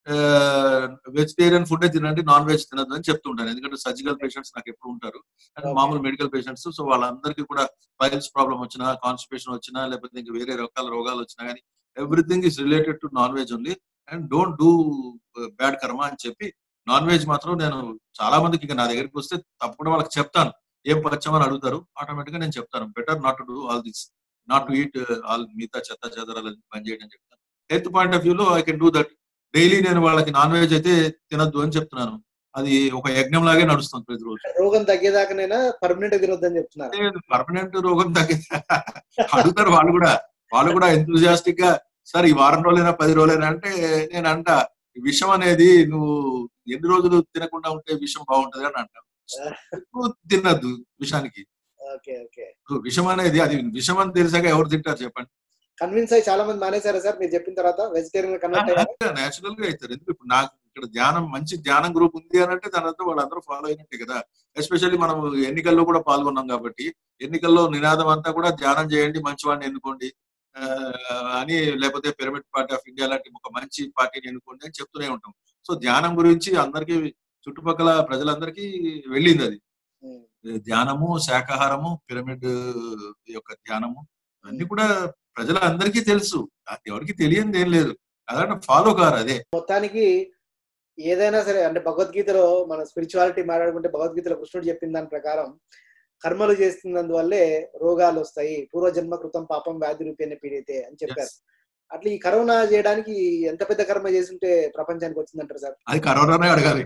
వెజిటేరియన్ ఫుడ్ తినండి నాన్ వెజ్ తినద్దు అని చెప్తుంటాను ఎందుకంటే సర్జికల్ పేషెంట్స్ నాకు ఎప్పుడు ఉంటారు అండ్ Okay. మామూలు మెడికల్ పేషెంట్స్ సో వాళ్ళందరికీ కూడా పైల్స్ ప్రాబ్లం వచ్చినా కాన్స్టిపేషన్ వచ్చినా లేకపోతే ఇంకా వేరే రకాల రోగాలు వచ్చినా కానీ everything is related to non veg only and don't do bad karma అని చెప్పి నాన్ వెజ్ మాత్రం నేను చాలా మందికి ఇక నా దగ్గరికి వస్తే తప్పకుండా వాళ్ళకి చెప్తాను ఏం పచ్చమని అడుగుతారు ఆటోమేటిక్ గా నేను చెప్తాను better not to do all this not to eat all మిగతా చెత్త చెదరాలు పని చేయడం చెప్తాను హెల్త్ పాయింట్ ఆఫ్ వ్యూలో I can do that daily నేను వాళ్ళకి నాన్ వెజ్ అయితే తినద్దు అని చెప్తున్నాను అది ఒక యజ్ఞం లాగే నడుస్తుంది ప్రతిరోజు రోగం తగ్గేదాకానైనా పర్మనెంట్ తినొద్దని చెప్తున్నారు పర్మనెంట్ రోగం తగ్గే అడుగుతారు వాళ్ళు కూడా వాళ్ళు కూడా ఎంతూజియాస్టిక్ గా సార్ ఈ వారం రోజులైనా పది రోజులైనా అంటే నేను అంట ఈ విషం అనేది నువ్వు ఎన్ని రోజులు తినకుండా ఉంటే విషం బాగుంటది అని అంట ఎక్కువ తినద్దు విషానికి ఓకే ఓకే ఇప్పుడు విషం అనేది అది విషం అని తెలిసాక ఎవరు తింటారు చెప్పండి కన్విన్స్ అయ్యి చాలా మంది మానేశారా సార్ మీరు చెప్పిన తర్వాత వెజిటేరియన్ కన్వర్ట్ అయ్యారు నేచురల్ గా అవుతారు ఎందుకు ఇప్పుడు నాకు ఇక్కడ ధ్యానం మంచి ధ్యానం గ్రూప్ ఉంది అని అంటే దాని అంతా వాళ్ళందరూ ఫాలో అయినట్టే కదా ఎస్పెషల్లీ మనం ఎన్నికల్లో కూడా పాల్గొన్నాం కాబట్టి ఎన్నికల్లో నినాదం అంతా కూడా ధ్యానం చేయండి మంచి వాడిని ఎన్నుకోండి ఆ, అని లేకపోతే పిరమిడ్ పార్టీ ఆఫ్ ఇండియా లాంటి ఒక మంచి పార్టీని ఎన్నుకోండి అని చెప్తూనే ఉంటాం సో ధ్యానం గురించి అందరికీ చుట్టుపక్కల ప్రజలందరికీ వెళ్ళింది అది ధ్యానము శాకాహారము పిరమిడ్ యొక్క ధ్యానము అన్ని కూడా ప్రజలందరికీ తెలుసు ఎవరికి తెలియనిది ఏం లేదు అదంటే ఫాలో కారు అదే మొత్తానికి ఏదైనా సరే అంటే భగవద్గీతలో మన స్పిరిచువాలిటీ మాట్లాడుకుంటే భగవద్గీతలో కృష్ణుడు చెప్పిన దాని ప్రకారం కర్మలు చేస్తున్నందువల్లే రోగాలు వస్తాయి పూర్వజన్మ కృతం పాపం వ్యాధి రూపేణ పీడితే అని చెప్పారు అట్లా ఈ కరోనా చేయడానికి ఎంత పెద్ద కర్మ చేస్తుంటే ప్రపంచానికి వచ్చిందంటారు సార్ అది కరోనానే అడగాలి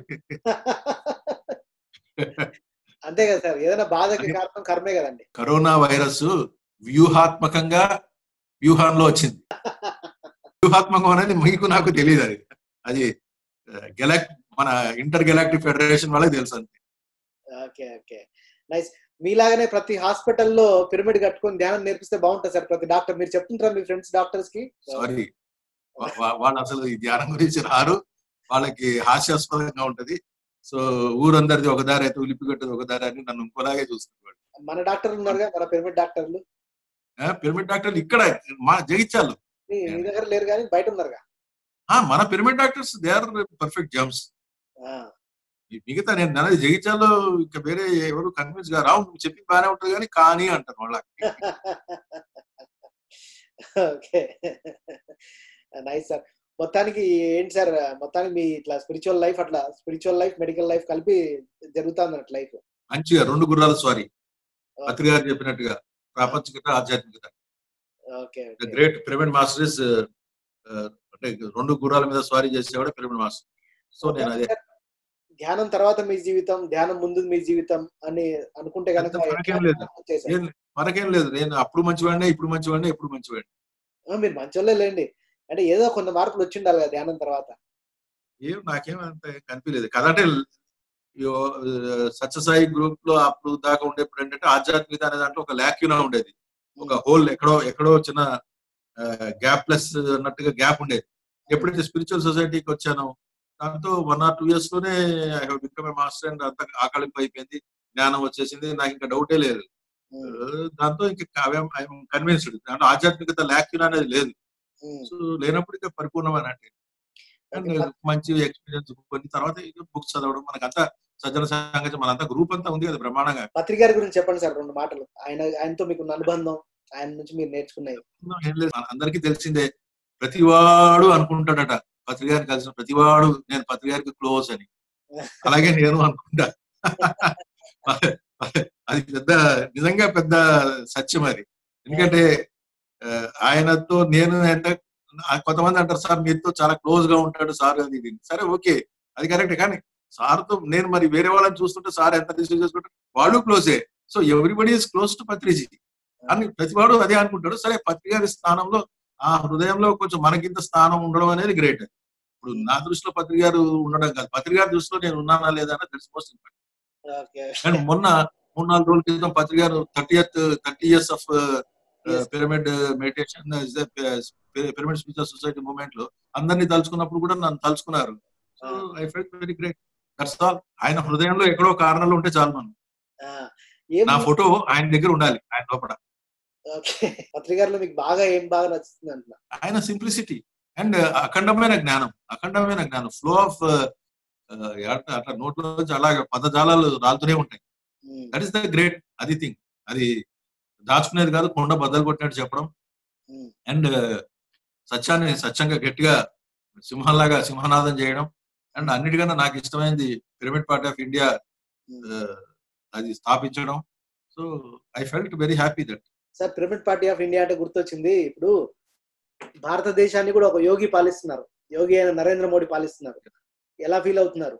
అంతే కదా సార్ ఏదైనా బాధకి కారణం కర్మే కదండి కరోనా వైరస్ వ్యూహాత్మకంగా వ్యూహంలో వచ్చింది వ్యూహాత్మకం అనేది మీకు నాకు తెలియదు అది అది గెలాక్ మన ఇంటర్ గెలాక్టిక్ ఫెడరేషన్ వాళ్ళకి తెలుసు అంతే ఓకే ఓకే నైస్ మీలాగానే ప్రతి హాస్పిటల్లో పిరమిడ్ కట్టుకొని ధ్యానం నేర్పిస్తే బాగుంటుంది సార్ ప్రతి డాక్టర్ మీరు చెప్తుంటారా మీ ఫ్రెండ్స్ డాక్టర్స్ కి సారీ వాళ్ళు అసలు ఈ ధ్యానం గురించి రారు వాళ్ళకి హాస్యాస్పదంగా ఉంటది సో ఊరందరిది ఒక దారి అయితే ఉలిపిగట్టది ఒక దారి అని నన్ను ఇంకోలాగే చూస్తున్నారు మన డాక్టర్లు ఉన్నారుగా మన పిరమిడ్ డాక్టర్లు పిరమిడ్ డాక్టర్లు ఇక్కడ మా జగిత్యాలు మీ మీ దగ్గర లేరు కానీ బయట ఉన్నారుగా ఆ, మన pyramid doctors they are perfect gems ఆ, మిగతా నేను నన్నది జగిత్యాల్లో ఇంకా వేరే ఎవరు కన్విన్స్ గా రావు నువ్వు చెప్పి బాగానే ఉంటది కానీ కానీ అంటారు వాళ్ళ ఓకే నైస్ సార్ మొత్తానికి ఏంటి సార్ మొత్తానికి మీ ఇట్లా స్పిరిచువల్ లైఫ్ అట్లా స్పిరిచువల్ లైఫ్ మెడికల్ లైఫ్ కలిపి జరుగుతుంది అన్నట్టు లైఫ్ మంచిగా రెండు గుర్రాల స్వారీ పత్రి గారు చెప్పినట్టుగా ప్రాపంచికత ఆధ్యాత్మికత okay the great pyramid master is అంటే రెండు గుర్రాల మీద స్వారీ చేసేవాడు పిరమిడ్ మాస్టర్ సో నేను అదే ధ్యానం తర్వాత మీ జీవితం ధ్యానం ముందు మీ జీవితం అని అనుకుంటే కనుక అంత ఫరకేం లేదు. చేశారు. ఏం మనకేం లేదు నేను అప్పుడు మంచివాడినే ఇప్పుడు మంచివాడినే ఇప్పుడు మంచివాడిని ఆ, మీరు మంచోళ్ళే లేండి అంటే ఏదో కొంత మార్పులు వచ్చి ఉండాలి కదా ధ్యానం తర్వాత ఏం నాకేం అంత కనిపించలేదు కదా అంటే యో- సత్యసాయి గ్రూప్ లో అప్పుడు దాకా ఉండేప్పుడు ఏంటంటే ఆధ్యాత్మికత అనే దాంట్లో ఒక ల్యాక్యూనా ఉండేది ఒక హోల్ ఎక్కడో ఎక్కడో చిన్న గ్యాప్ ప్లస్ అన్నట్టుగా గ్యాప్ ఉండేది ఎప్పుడైతే స్పిరిచువల్ సొసైటీకి వచ్చానో దాంతో వన్ ఆర్ టూ ఇయర్స్ లోనే I have become a master and అంత ఆకలింపు అయిపోయింది జ్ఞానం వచ్చేసింది నాకు ఇంకా డౌటే లేదు ఉమ్, దాంతో ఇంకా కన్విన్స్డ్ దాంట్లో ఆధ్యాత్మికత ల్యాక్యూనా అనేది లేదు ఉమ్. సో లేనప్పుడు ఇంకా పరిపూర్ణమైన అంటే అండ్ Okay. మంచి ఎక్స్పీరియన్స్ కొన్ని తర్వాత బుక్స్ చదవడం మనకంతా సజ్జన సంగతి మనంతా గ్రూప్ అంతా ఉంది కదా బ్రహ్మాండంగా పత్రిక గారి గురించి చెప్పండి సార్ రెండు మాటలు ఆయన ఆయనతో మీకు ఉన్న అనుబంధం ఆయన నుంచి మీరు నేర్చుకున్నది ఏం లేదు మన అందరికీ తెలిసిందే ప్రతివాడు అనుకుంటాడట పత్రికారిని కలిసిన ప్రతివాడు నేను పత్రికారికి క్లోజ్ అని అలాగే నేను అనుకుంటా అది పెద్ద నిజంగా పెద్ద సత్యం అది ఎందుకంటే ఆ, ఆయనతో నేను అంటే ఆ కొంతమంది అంటారు సార్ మీతో చాలా క్లోజ్ గా ఉంటాడు సార్ అది ఇది సరే ఓకే అది కరెక్ట్ కానీ సార్ తో నేను మరి వేరే వాళ్ళని చూస్తుంటే సార్ ఎంత రిసీవ్ చేసుకుంటారు వాళ్ళు క్లోజే so everybody is close to Patriji అని ప్రతివాడు అదే అనుకుంటాడు సరే పత్రికారి స్థానంలో ఆ హృదయంలో కొంచెం మనకింత స్థానం ఉండడం అనేది గ్రేట్ ఇప్పుడు నా దృష్టిలో పత్రికారు ఉండడం కాదు పత్రికారి దృష్టిలో నేను ఉన్నానా లేదా అనేది that's most important okay and మొన్న మూడు నాలుగు రోజుల క్రితం పత్రికారు thirty thirty years of Yes. Pyramid meditation pyramid spiritual society movement లో అందరినీ తలుచుకున్నప్పుడు కూడా నన్ను తలుచుకున్నారు so I felt very great that's all ఆయన హృదయంలో ఎక్కడో కారణంలో ఉంటే చాలు మనం ఆ, ఏం నా ఫోటో ఆయన దగ్గర ఉండాలి ఆయన లోపల ఓకే పత్రిక గారిలో మీకు బాగా ఏం బాగా నచ్చుతుంది అంటున్నా ఆయన సింప్లిసిటీ అండ్ అఖండమైన జ్ఞానం అఖండమైన జ్ఞానం ఫ్లో ఆఫ్ అట్లా నోట్లో నుంచి అలాగే పదజాలాలు రాలుతూనే ఉంటాయి um, that is the great అది థింగ్ అది దాచుకునేది కాదు కొండ బద్దలు కొట్టినట్టు చెప్పడం ఉమ్, అండ్ సత్యాన్ని సత్యంగా గట్టిగా సింహంలాగా సింహనాదం చేయడం అండ్ అన్నిటికన్నా నాకు ఇష్టమైనది pyramid party of India um. అది స్థాపించడం so I felt very happy that sir pyramid party of India అంటే గుర్తొచ్చింది ఇప్పుడు భారతదేశాన్ని కూడా ఒక యోగి పాలిస్తున్నారు యోగి అయిన నరేంద్ర మోడీ పాలిస్తున్నారు ఎలా ఫీల్ అవుతున్నారు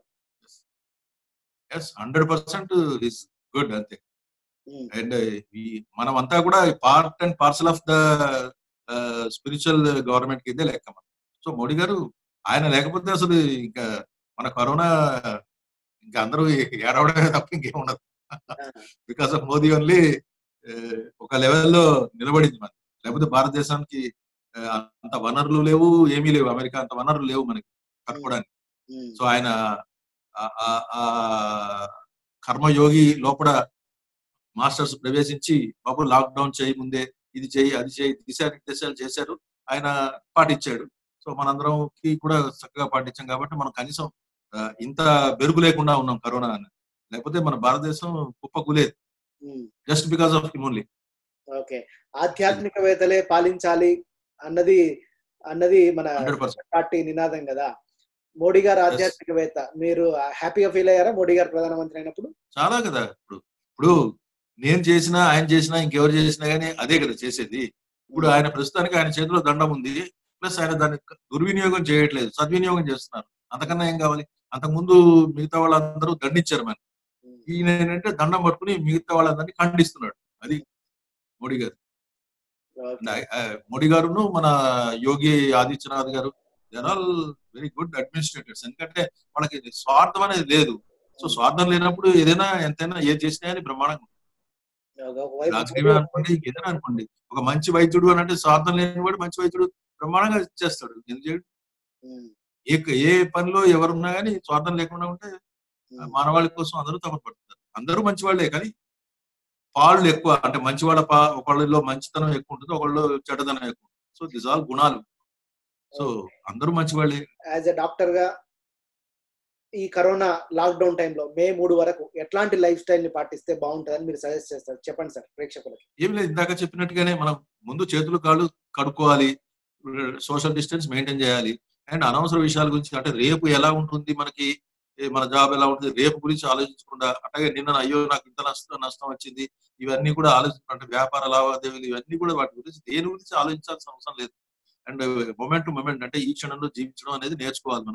yes hundred percent is good అంతే ఉమ్, అండ్ మనం అంతా కూడా part and parcel of the spiritual government కిందే లెక్క మనం సో మోడీ గారు ఆయన లేకపోతే అసలు ఇంకా మన కరోనా ఇంకా అందరూ ఏడవడమే తప్ప ఇంకేం ఉండదు బికాస్ ఆఫ్ మోదీ ఓన్లీ ఒక లెవెల్లో నిలబడింది మనకి లేకపోతే భారతదేశానికి ఆ, అంత వనరులు లేవు ఏమీ లేవు అమెరికా అంత వనరులు లేవు మనకి కట్టుకోవడానికి ఉమ్, సో ఆయన ఆ- ఆ- ఆ కర్మయోగి లోపల మాస్టర్స్ ప్రవేశించి బాబు లాక్డౌన్ చేయి ముందే ఇది చేయి అది చేయి దిశానిర్దేశాలు చేశారు ఆయన పాటించాడు సో మనందరంకి కూడా చక్కగా పాటించాం కాబట్టి మనం కనీసం ఆ, ఇంత బెరుగు లేకుండా ఉన్నాం కరోనా అని లేకపోతే మన భారతదేశం కుప్పకూలేదు um. Just because of him only okay ఆధ్యాత్మికవేత్తలే పాలించాలి అన్నది అన్నది మన హండ్రెడ్ పర్సెంట్ పార్టీ నినాదం కదా మోడీ గారు ఆధ్యాత్మికవేత్త మీరు హ్యాపీగా ఫీల్ అయ్యారా మోడీ గారు ప్రధానమంత్రి అయినప్పుడు చాలా కదా ఇప్పుడు ఇప్పుడు నేను చేసినా ఆయన చేసినా ఇంకెవరు చేసినా గానీ అదే కదా చేసేది ఇప్పుడు ఆయన ప్రస్తుతానికి ఆయన చేతిలో దండం ఉంది ప్లస్ ఆయన దాన్ని దుర్వినియోగం చేయట్లేదు సద్వినియోగం చేస్తున్నారు అంతకన్నా ఏం కావాలి అంతకుముందు మిగతా వాళ్ళందరూ దండించారు మన ఈయన ఏంటంటే దండం పట్టుకుని మిగతా వాళ్ళందరినీ ఖండిస్తున్నాడు అది మోడీ గారు ఓకే. ఆ, మోడీ గారును మన యోగి ఆదిత్యనాథ్ గారు they're all very good administrators ఎందుకంటే వాళ్ళకి స్వార్థం అనేది లేదు సో స్వార్థం లేనప్పుడు ఏదైనా ఎంతైనా ఏది చేసినా అని బ్రహ్మాండంగా ఉంటుంది. ఒకవైపు రాజకీయం అనుకోండి ఏదైనా అనుకోండి ఒక మంచి వైద్యుడు అని అంటే స్వార్థం లేనివాడు మంచి వైద్యుడు బ్రహ్మాండంగా చేస్తాడు ఎందుకు చేయడు? ఉమ్, ఏ ఏ పనిలో ఎవరున్నా కానీ స్వార్థం లేకుండా ఉంటే ఉమ్, మానవాళి కోసం అందరూ తపపడతారు అందరూ మంచి వాళ్ళే కానీ పాళ్ళు ఎక్కువ అంటే మంచి వాళ్ళ పా ఒకళ్ళలో మంచితనం ఎక్కువ ఉంటుంది ఒకళ్ళు చెడ్డతనం ఎక్కువ ఉంటుంది సో దిస్ ఆల్ గుణాలు సో అందరూ మంచి వాళ్ళే యాజ్ ఎ డాక్టర్ గా ఈ కరోనా లాక్డౌన్ టైంలో మే మూడు వరకు ఎట్లాంటి లైఫ్ స్టైల్ ని పాటిస్తే బాగుంటుందని మీరు సజెస్ట్ చేస్తారు చెప్పండి సార్ ప్రేక్షకులకి ఏం లేదు ఇందాక చెప్పినట్టుగానే మనం ముందు చేతులు కాళ్ళు కడుక్కోవాలి సోషల్ డిస్టెన్స్ మెయింటైన్ చేయాలి అండ్ అనవసర విషయాల గురించి అంటే రేపు ఎలా ఉంటుంది మనకి ఏ మన జాబ్ ఎలా ఉంటుంది రేపు గురించి ఆలోచించకుండా అట్లాగే నిన్న అయ్యో నాకు ఇంత నష్టం నష్టం వచ్చింది ఇవన్నీ కూడా ఆలోచించ అంటే వ్యాపార లావాదేవీలు ఇవన్నీ కూడా వాటి గురించి దేని గురించి ఆలోచించాల్సిన అవసరం లేదు అండ్ మొమెంట్ టు మొమెంట్ అంటే ఈ క్షణంలో జీవించడం అనేది నేర్చుకోవాలి మనం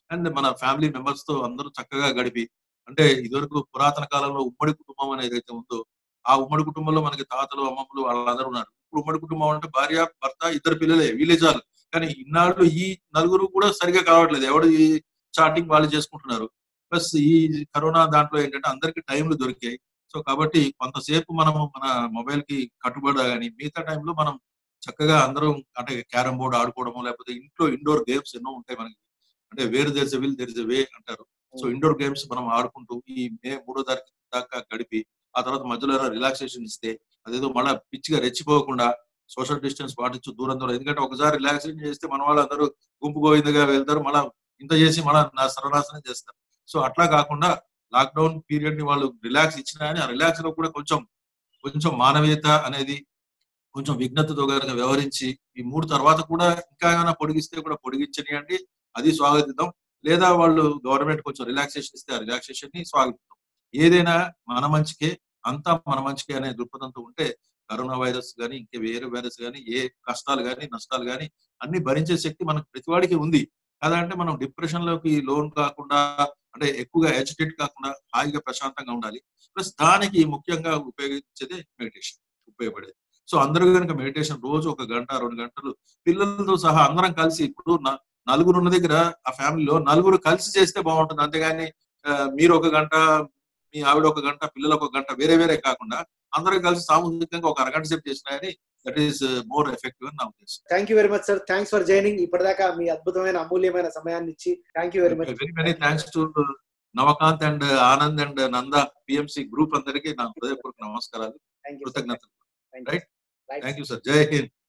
అండ్ మన ఫ్యామిలీ మెంబర్స్ తో అందరూ చక్కగా గడిపి అంటే ఇదివరకు పురాతన కాలంలో ఉమ్మడి కుటుంబం అనేది అయితే ఉందో ఆ ఉమ్మడి కుటుంబంలో మనకి తాతలు అమ్మమ్మలు వాళ్ళందరూ ఉన్నారు ఇప్పుడు ఉమ్మడి కుటుంబం అంటే భార్య భర్త ఇద్దరు పిల్లలే వీళ్ళే చాలు కానీ ఇన్నాళ్ళు ఈ నలుగురు కూడా సరిగా కావట్లేదు ఎవడు ఈ చాటింగ్ వాళ్ళు చేసుకుంటున్నారు ప్లస్ ఈ కరోనా దాంట్లో ఏంటంటే అందరికి టైంలు దొరికాయి సో కాబట్టి కొంతసేపు మనం మన మొబైల్ కి కట్టుబడి కానీ మిగతా టైంలో మనం చక్కగా అందరం అంటే క్యారమ్ బోర్డ్ ఆడుకోవడము లేకపోతే ఇంట్లో ఇండోర్ గేమ్స్ ఎన్నో ఉంటాయి మనకి అంటే వేరు దెర్స్ విల్ దెర్స్ వే అంటారు సో ఇండోర్ గేమ్స్ మనం ఆడుకుంటూ ఈ మే మూడో తారీఖు దాకా గడిపి ఆ తర్వాత మధ్యలో రిలాక్సేషన్ ఇస్తే అదేదో మళ్ళీ పిచ్చిగా రెచ్చిపోకుండా సోషల్ డిస్టెన్స్ పాటించు దూరం దూరం ఎందుకంటే ఒకసారి రిలాక్సేషన్ చేస్తే మన వాళ్ళందరూ గుంపు గోవిందగా వెళ్తారు మళ్ళీ ఇంత చేసి మళ్ళీ నా సర్వనాశనం చేస్తారు సో అట్లా కాకుండా లాక్డౌన్ పీరియడ్ ని వాళ్ళు రిలాక్స్ ఇచ్చినా కానీ ఆ రిలాక్స్ లో కూడా కొంచెం కొంచెం మానవీయత అనేది కొంచెం విఘ్నతతో కనుక వ్యవహరించి ఈ మూడు తర్వాత కూడా ఇంకా ఏమైనా పొడిగిస్తే కూడా పొడిగించనియండి అది స్వాగతిద్దాం లేదా వాళ్ళు గవర్నమెంట్ కొంచెం రిలాక్సేషన్ ఇస్తే ఆ రిలాక్సేషన్ ని స్వాగతిద్దాం ఏదైనా మన మంచికే అంతా మన మంచికే అనే దృక్పథంతో ఉంటే కరోనా వైరస్ కానీ ఇంకా వేరే వైరస్ కానీ ఏ కష్టాలు కానీ నష్టాలు కానీ అన్ని భరించే శక్తి మనకు ప్రతివాడికి ఉంది కాదంటే మనం డిప్రెషన్ లోకి లోన్ కాకుండా అంటే ఎక్కువగా ఎడ్యుకేట్ కాకుండా హాయిగా ప్రశాంతంగా ఉండాలి ప్లస్ దానికి ముఖ్యంగా ఉపయోగించేదే మెడిటేషన్ ఉపయోగపడేది సో అందరూ కనుక మెడిటేషన్ రోజు ఒక గంట రెండు గంటలు పిల్లలతో సహా అందరం కలిసి ఇప్పుడు న- నలుగురు ఉన్న దగ్గర ఆ ఫ్యామిలీలో నలుగురు కలిసి చేస్తే బాగుంటుంది అంతేగాని ఆ, మీరు ఒక గంట మీ ఆవిడ ఒక గంట పిల్లలు ఒక గంట వేరే వేరే కాకుండా అందరం కలిసి సామూహికంగా ఒక అరగంట సేపు చేసినా దట్ ఈస్ మోర్ ఎఫెక్టివ్ అని నా ఉద్దేశం thank you very much sir thanks for joining ఇప్పటిదాకా మీ అద్భుతమైన అమూల్యమైన సమయాన్ని ఇచ్చి thank you very much very many thanks to Navakanth and Anand and Nanda PMC group అందరికీ నా హృదయపూర్వక నమస్కారాలు థ్యాంక్ యూ కృతజ్ఞతలు thank you thank you sir Jai Hind